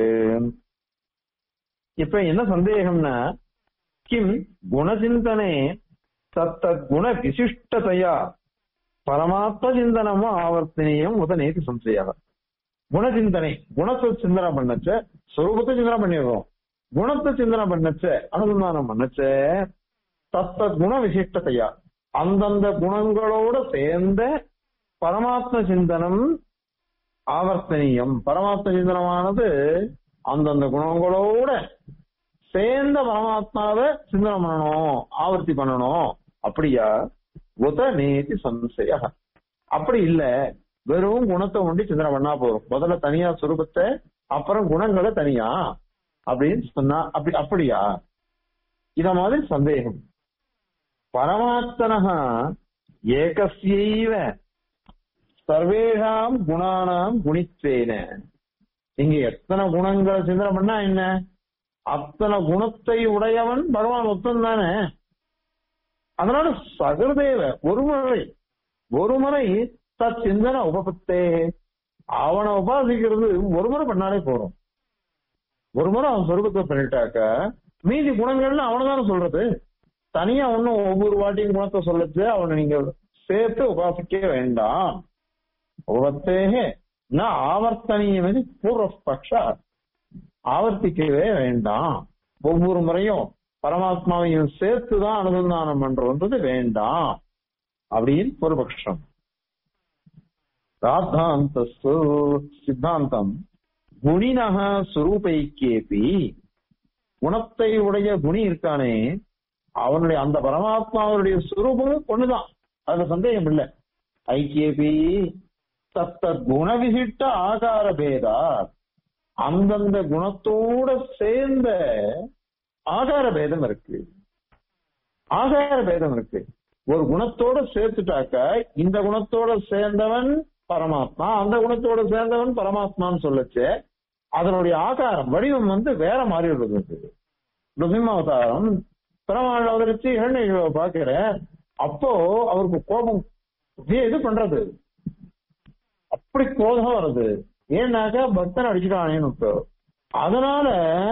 இப்ப என்ன சந்தேகம்னா கிம் குணசிந்தனே தத்த குண விசிஷ்டதையா பரமாத்ம சிந்தனமும் ஆவர்த்தனையும் உதனேதி சம்சயாக குணசிந்தனை குணத்தை சிந்தனை பண்ணச்ச சொரூபத்தை சிந்தனை பண்ணிடுறோம் குணத்தை சிந்தனை பண்ணச்ச அனுசந்தானம் பண்ணச்ச தத்த குண விசிஷ்டத்தையா அந்தந்த குணங்களோட சேர்ந்த பரமாத்ம சிந்தனம் ஆவர்த்தனியம் பரமாத்ம சிந்தனமானது அந்தந்த குணங்களோட சேர்ந்த பரமாத்மாவை சிந்தனை பண்ணணும் ஆவர்த்தி பண்ணணும் அப்படியா உத நேதி சம்சய அப்படி இல்ல வெறும் குணத்தை ஒண்டி சிந்தனை பண்ணா போதும் முதல்ல தனியா சுரூபத்தை அப்புறம் குணங்களை தனியா அப்படின்னு சொன்னா அப்படி அப்படியா இத மாதிரி சந்தேகம் பரமாத்மனः ஏகஸ்யைவ சர்வேஷாம் குணானாம் குணித்தேன இங்க எத்தனை குணங்களை சிந்தனை பண்ணா என்ன அத்தனை குணத்தை உடையவன் பகவான் ஒத்தன் தானே அதனால சகதேவ ஒரு முறை ஒரு முறை தத் சிந்தனை உபபத்தே அவனை உபாசிக்கிறது ஒரு முறை பண்ணாலே போறோம் ஒரு முறை அவன் சொருபத்தை பண்ணிட்டாக்க மீதி குணங்கள்னு அவனதானே சொல்றது தனியா ஒன்னும் ஒவ்வொரு வாட்டியும் குணத்தை சொல்லச்சு அவனை நீங்க சேர்த்து உபாசிக்க வேண்டாம் உபத்தேகே ந ஆவர்த்தனீயமதி பூர்வ பக்ஷா ஆவர்த்திக்கவே வேண்டாம் ஒவ்வொரு முறையும் பரமாத்மாவையும் சேர்த்துதான் அனுசந்தானம் பண்றோன்றது வேண்டாம் அப்படின்னு பூர்வபக்ஷம் ராத்தாந்தஸ்து சித்தாந்தம் குணினக சுரூபைக்கேபி குணத்தை உடைய குணி இருக்கானே அவனுடைய அந்த பரமாத்மாவுடைய சுரூபமும் ஒண்ணுதான் அதுல சந்தேகம் இல்லை ஐக்கியபி தத்த குணவிசிட்ட ஆகார பேதா அந்தந்த குணத்தோட சேர்ந்த ஆகார பேதம் இருக்கு ஆகார பேதம் இருக்கு ஒரு குணத்தோட சேர்த்துட்டாக்க இந்த குணத்தோட சேர்ந்தவன் பரமாத்மா அந்த குணத்தோட சேர்ந்தவன் பரமாத்மான்னு சொல்லச்சு அதனுடைய ஆகாரம் வடிவம் வந்து வேற மாதிரி இருக்குது நுசிம்மாவதாரம் பெருமாள் அவதரிச்சு இளநீரை பாக்குற அப்போ அவருக்கு கோபம் அப்படியே இது பண்றது அப்படி கோபம் வருது ஏன்னாக்கா பக்தன் அடிச்சுட்டானேன்னு இப்போ அதனால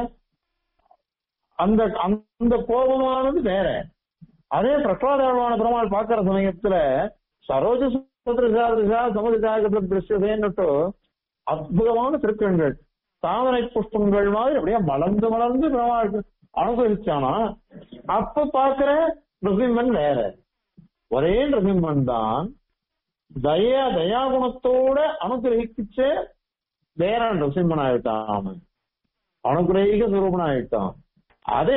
அந்த அந்த கோபமானது வேற அதே பிரகலாதாரமான பெருமாள் பார்க்கிற சமயத்துல சரோஜ சுத்திரசா சமுதிராகத்து அற்புதமான திருக்கண்கள் தாமரை புஷ்பங்கள் மாதிரி அப்படியே மலர்ந்து மலர்ந்து பெருமாள் அனுபவிச்சானா அப்ப பாக்குற நரசிம்மன் வேற ஒரே நரசிம்மன் தான் தயா தயாகுணத்தோட அனுகிரகிச்ச வேற நரசிம்மன் ஆயிட்டான் அவன் அனுகிரகிக சுரூபன் ஆயிட்டான் அதே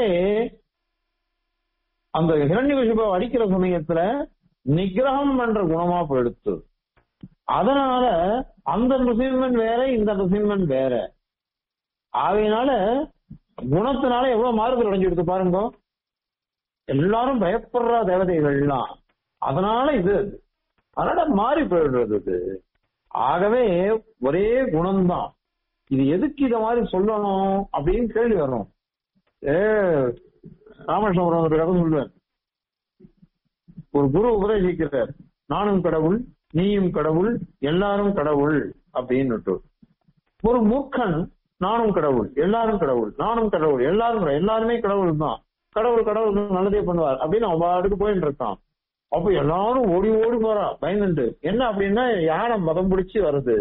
அந்த ஹிரண்ய அடிக்கிற சமயத்துல நிகிரகம் பண்ற குணமா போயிடுத்து அதனால அந்த நரசிம்மன் வேற இந்த நரசிம்மன் வேற ஆகையினால குணத்தினால எவ்வளவு மாறுதல் அடைஞ்சிடுது பாருங்க எல்லாரும் பயப்படுற தேவதைகள்லாம் அதனால இது அதனால மாறி போயிடுறது இது ஆகவே ஒரே குணம்தான் இது எதுக்கு இத மாதிரி சொல்லணும் அப்படின்னு கேள்வி வரும் ஏ ராமகிருஷ்ணபுரம் ஒரு கதை சொல்லுவேன் ஒரு குரு உபதேசிக்கிறார் நானும் கடவுள் நீயும் கடவுள் எல்லாரும் கடவுள் அப்படின்னு ஒரு மூர்க்கன் நானும் கடவுள் எல்லாரும் கடவுள் நானும் கடவுள் எல்லாரும் கடவுள். எல்லாருமே கடவுள் தான் கடவுள் கடவுள் நல்லதே பண்ணுவார் அப்படின்னு அவன் பாட்டுக்கு போயிட்டு இருக்கான் அப்ப எல்லாரும் ஓடி ஓடி போறா பயந்துட்டு என்ன அப்படின்னா யானை மதம் பிடிச்சு வருது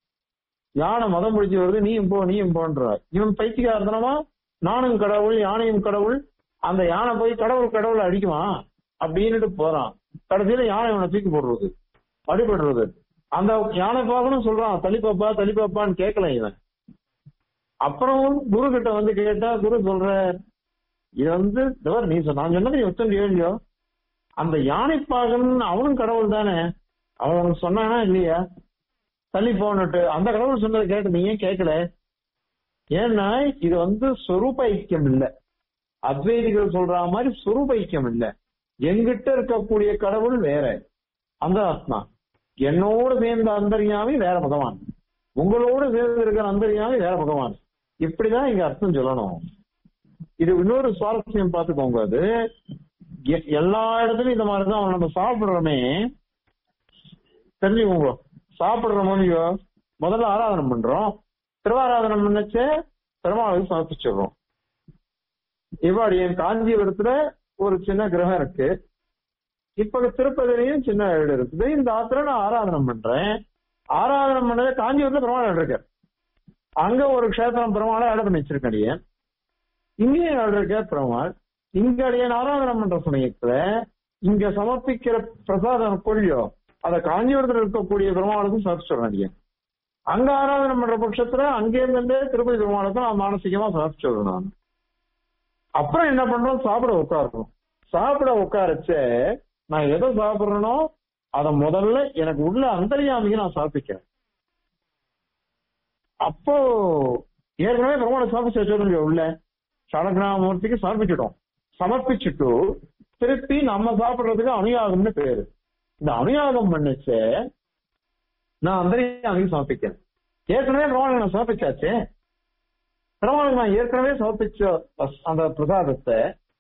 யானை மதம் பிடிச்சு வருது நீயும் போ நீயும் போன்ற இவன் பைத்தியக்காரத்தனமா நானும் கடவுள் யானையும் கடவுள் அந்த யானை போய் கடவுள் கடவுள் அடிக்குமா அப்படின்னுட்டு போறான் கடைசியில யானை இவனை தூக்கி போடுறது அடிபடுறது அந்த யானை பார்க்கணும் சொல்றான் தலிப்பாப்பா தலிப்பாப்பான்னு கேட்கல இவன் அப்புறம் குரு கிட்ட வந்து கேட்டா குரு சொல்ற இது வந்து இதவர் நீ சொன்ன நான் சொன்னது நீ ஒத்தன் இல்லையோ அந்த யானைப்பாகன் அவனும் கடவுள் தானே அவன் உனக்கு சொன்னானா இல்லையா தள்ளி போன்னுட்டு அந்த கடவுள் சொன்னதை கேட்டு நீ ஏன் கேட்கல ஏன்னா இது வந்து சொரூப ஐக்கியம் இல்ல அத்வைதிகள் சொல்ற மாதிரி சொரூப ஐக்கியம் இல்ல எங்கிட்ட இருக்கக்கூடிய கடவுள் வேற அந்த ஆத்மா என்னோடு சேர்ந்த அந்தரியாமி வேற பகவான் உங்களோடு சேர்ந்து இருக்கிற அந்தரியாமி வேற பகவான் இப்படிதான் இங்க அர்த்தம் சொல்லணும் இது இன்னொரு சுவாரஸ்யம் பார்த்துக்கோங்க அது எ- எல்லா இடத்துலயும் இந்த மாதிரிதான் நம்ம சாப்பிடுறோமே தெரிஞ்சுக்கோங்க சாப்பிடுற மொழியோ முதல்ல ஆராதனம் பண்றோம் திருவாராதனம் பண்ணச்சே பெருமாளுக்கு சமர்ப்பிச்சிடுறோம் இவ்வாறு என் காஞ்சிபுரத்துல ஒரு சின்ன கிரகம் இருக்கு இப்ப திருப்பதிலையும் சின்ன வீடு இருக்குது இந்த ஆத்திர நான் ஆராதனம் பண்றேன் ஆராதனம் பண்ணது காஞ்சிபுரத்துல பெருமாள் இருக்கு அங்க ஒரு க்ஷேத்திரம் பெருமாளை இடம் பண்ணி வச்சிருக்கேன் அடியேன். இங்கேயும் இடம் இருக்க பெருமாள் இங்க அடியேன் ஆராதனம் பண்ற சமயத்துல இங்க சமர்ப்பிக்கிற பிரசாதம் கொள்ளியோ அத காஞ்சிபுரத்துல இருக்கக்கூடிய பெருமாளுக்கும் சமர்ப்பிச்சிடுறேன் அடியேன். அங்க ஆராதனம் பண்ற பட்சத்துல அங்கே இருந்தே திருப்பதி பெருமாளுக்கும் நான் மானசீகமா சமர்ப்பிச்சிடுறேன் நான் அப்புறம் என்ன பண்றோம் சாப்பிட உட்காருறோம் சாப்பிட உட்காரச்ச நான் எதை சாப்பிடுறேனோ அத முதல்ல எனக்கு உள்ள அந்தரியாமிக்கு நான் சாப்பிக்கிறேன் அப்போ ஏற்கனவே பெருமாளை சமர்ப்பிச்சு வச்சிருக்கோம் உள்ள சடகிராமூர்த்திக்கு சமர்ப்பிச்சிட்டோம் சமர்ப்பிச்சுட்டு திருப்பி நம்ம சாப்பிடுறதுக்கு அனுயாகம்னு பேரு இந்த அனுயாகம் பண்ணுச்சு நான் அந்தரியாமைக்கு சமர்ப்பிக்கிறேன் ஏற்கனவே பெருமாளுக்கு நான் சமர்ப்பிச்சாச்சே பெருமாளுக்கு நான் ஏற்கனவே சமர்ப்பிச்ச பஸ்- அந்த பிரசாதத்தை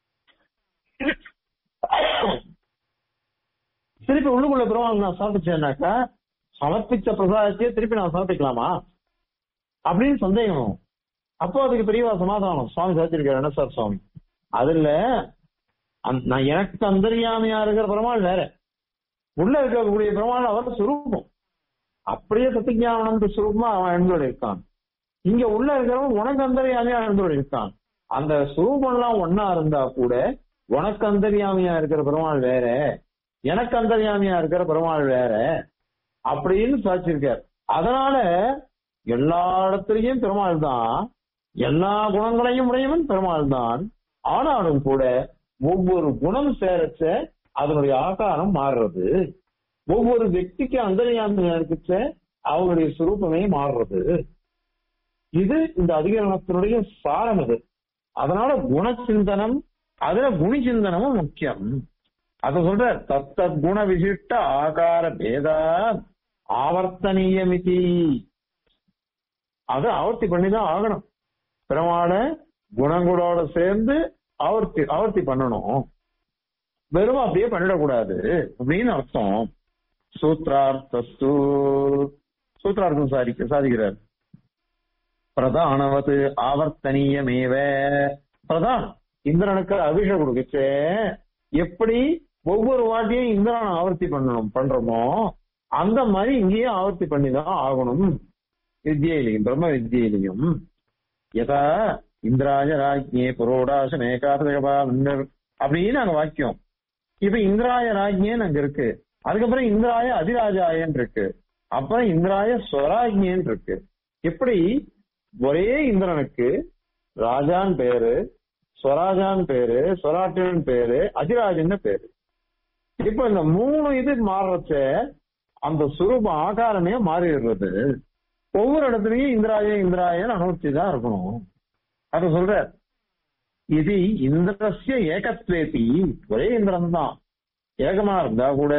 திருப்பி உள்ளுக்குள்ள பெருமாளுக்கு நான் சமர்ப்பிச்சேன்னாக்கா சமர்ப்பிச்ச பிரசாதத்தையே திருப்பி நான் சமர்ப்பிக்கலாமா அப்படின்னு சந்தேகம் அப்போ அதுக்கு பெரியவா சமாதானம் சுவாமி சாத்திருக்காரு என்ன சார் சுவாமி அதுல அந்த- நான் எனக்கு அந்தரியாமையா இருக்கிற பெருமாள் வேற உள்ள இருக்கக்கூடிய பெருமாள் அவர் சுரூபம் அப்படியே சத்திஞானந்த சுரூபமா அவன் எழுந்தோடு இருக்கான் இங்க உள்ள இருக்கிறவன் உனக்கு அந்தரியாமையா எழுந்தோடு இருக்கான் அந்த சுரூபம் எல்லாம் ஒன்னா இருந்தா கூட உனக்கு அந்தரியாமையா இருக்கிற பெருமாள் வேற எனக்கு அந்தரியாமையா இருக்கிற பெருமாள் வேற அப்படின்னு சாட்சியிருக்கார் அதனால எல்லா இடத்துலயும் பெருமாள் தான் எல்லா குணங்களையும் உடையவன் பெருமாள் தான் ஆனாலும் கூட ஒவ்வொரு குணம் சேரச்ச அதனுடைய ஆகாரம் மாறுறது ஒவ்வொரு వ్యక్తికి அந்தரியாமையா இருக்குச்ச அவருடைய சுரூபமே மாறுறது இது இந்த அதிகரணத்தினுடைய சாரம் இது அதனால குணச்சிந்தனம் அதுல குணிச்சிந்தனமும் முக்கியம் அத சொல்ற தத்த குண விசிஷ்ட ஆகார பேதா ஆவர்த்தனீயமிதி அது ஆவர்த்தி பண்ணிதான் ஆகணும் பெருமாள குணங்களோட சேர்ந்து ஆவர்த்தி ஆவர்த்தி பண்ணணும் வெறும் அப்படியே பண்ணிடக்கூடாது அப்படின்னு அர்த்தம் சூத்ரார்த்தஸ்து சூத்ரார்த்தம் சாதிக்க சாதிக்கிறார் பிரதானவது ஆவர்த்தனீயமேவ பிரதானம் இந்திரனுக்கு அபிஷேகம் கொடுக்குச்சு எப்படி ஒவ்வொரு வாட்டியும் இந்திரனை ஆவர்த்தி பண்ணணும் பண்றோமோ அந்த மாதிரி இங்கேயும் ஆவர்த்தி பண்ணிதான் ஆகணும் வித்யிலையும் பிரம்ம வித்யிலையும் யதா இந்திராஜ ராஜ்யே புரோடாசம் ஏகாதகபா அப்படின்னு அங்க வாக்கியம் இப்ப இந்திராய ராஜ்யன்னு அங்க இருக்கு அதுக்கப்புறம் இந்திராய அதிராஜாயன் இருக்கு அப்புறம் இந்திராய ஸ்வராஜ்யன் இருக்கு எப்படி ஒரே இந்திரனுக்கு ராஜான் பேரு ஸ்வராஜான் பேரு ஸ்வராட்டியன் பேரு அதிராஜன் பேரு இப்ப இந்த மூணு இது மாறுறச்ச அந்த சுரூப ஆகாரமே மாறிடுறது ஒவ்வொரு இடத்துலயும் இந்திராய இந்திராயன் அனுபவிச்சு தான் இருக்கணும் அது சொல்ற இது இந்திரஸ்ய ஏகத்வேபி ஒரே இந்திரன் தான் ஏகமா இருந்தா கூட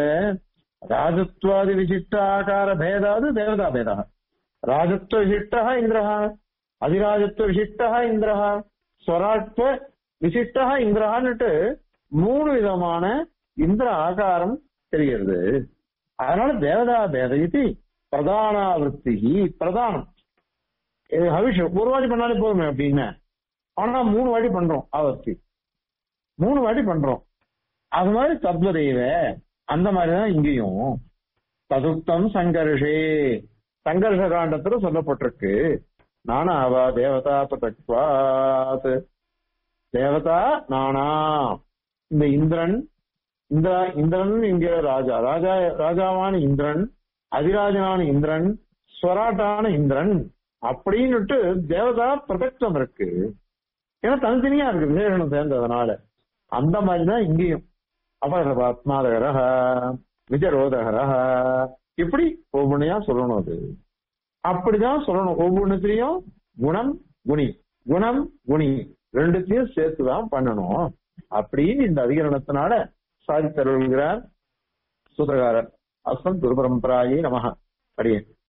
ராஜத்வாதி விசிஷ்ட ஆகார பேதாது தேவதா பேதா ராஜத்வ விசிஷ்டா இந்திரஹா அதிராஜத்வ விசிஷ்டா இந்திரஹா ஸ்வராட்வ விசிஷ்டா இந்திரஹான்னுட்டு மூணு விதமான இந்திர ஆகாரம் தெரிகிறது அதனால தேவதா பேத இது பிரதானாவிருத்தி பிரதானம் இது ஹவிஷம் ஒரு வாட்டி பண்ணாலே போதுமே அப்படின்னு ஆனா மூணு வாட்டி பண்றோம் ஆவர்த்தி மூணு வாட்டி பண்றோம் அது மாதிரி தத்வதெய்வ அந்த மாதிரிதான் இங்கேயும் ததுப்தம் சங்கர்ஷே சங்கர்ஷ காண்டத்துல சொல்லப்பட்டிருக்கு நானாவா தேவதா பதக்வாத் தேவதா நானா இந்த இந்திரன் இந்திரா இந்திரன் இங்க ராஜா ராஜா ராஜாவான இந்திரன் அதிராஜனான இந்திரன் ஸ்வராட்டான இந்திரன் அப்படின்னுட்டு தேவதா பிரதக்தம் இருக்கு ஏன்னா தனித்தனியா இருக்கு விசேஷனம் சேர்ந்ததுனால அந்த மாதிரிதான் இங்கேயும் அபரபாத்மாதகரஹ விஜரோதகரஹ இப்படி ஒவ்வொன்றையா சொல்லணும் அது அப்படிதான் சொல்லணும் ஒவ்வொன்றுத்தையும் குணம் குணி குணம் குணி ரெண்டுத்தையும் சேர்த்துதான் பண்ணணும் அப்படின்னு இந்த அதிகரணத்தினால சாதித்தருள்கிறார் சூத்திரகாரர் அஸ்மத் குரு பரம்பராயே நமக அடியேன்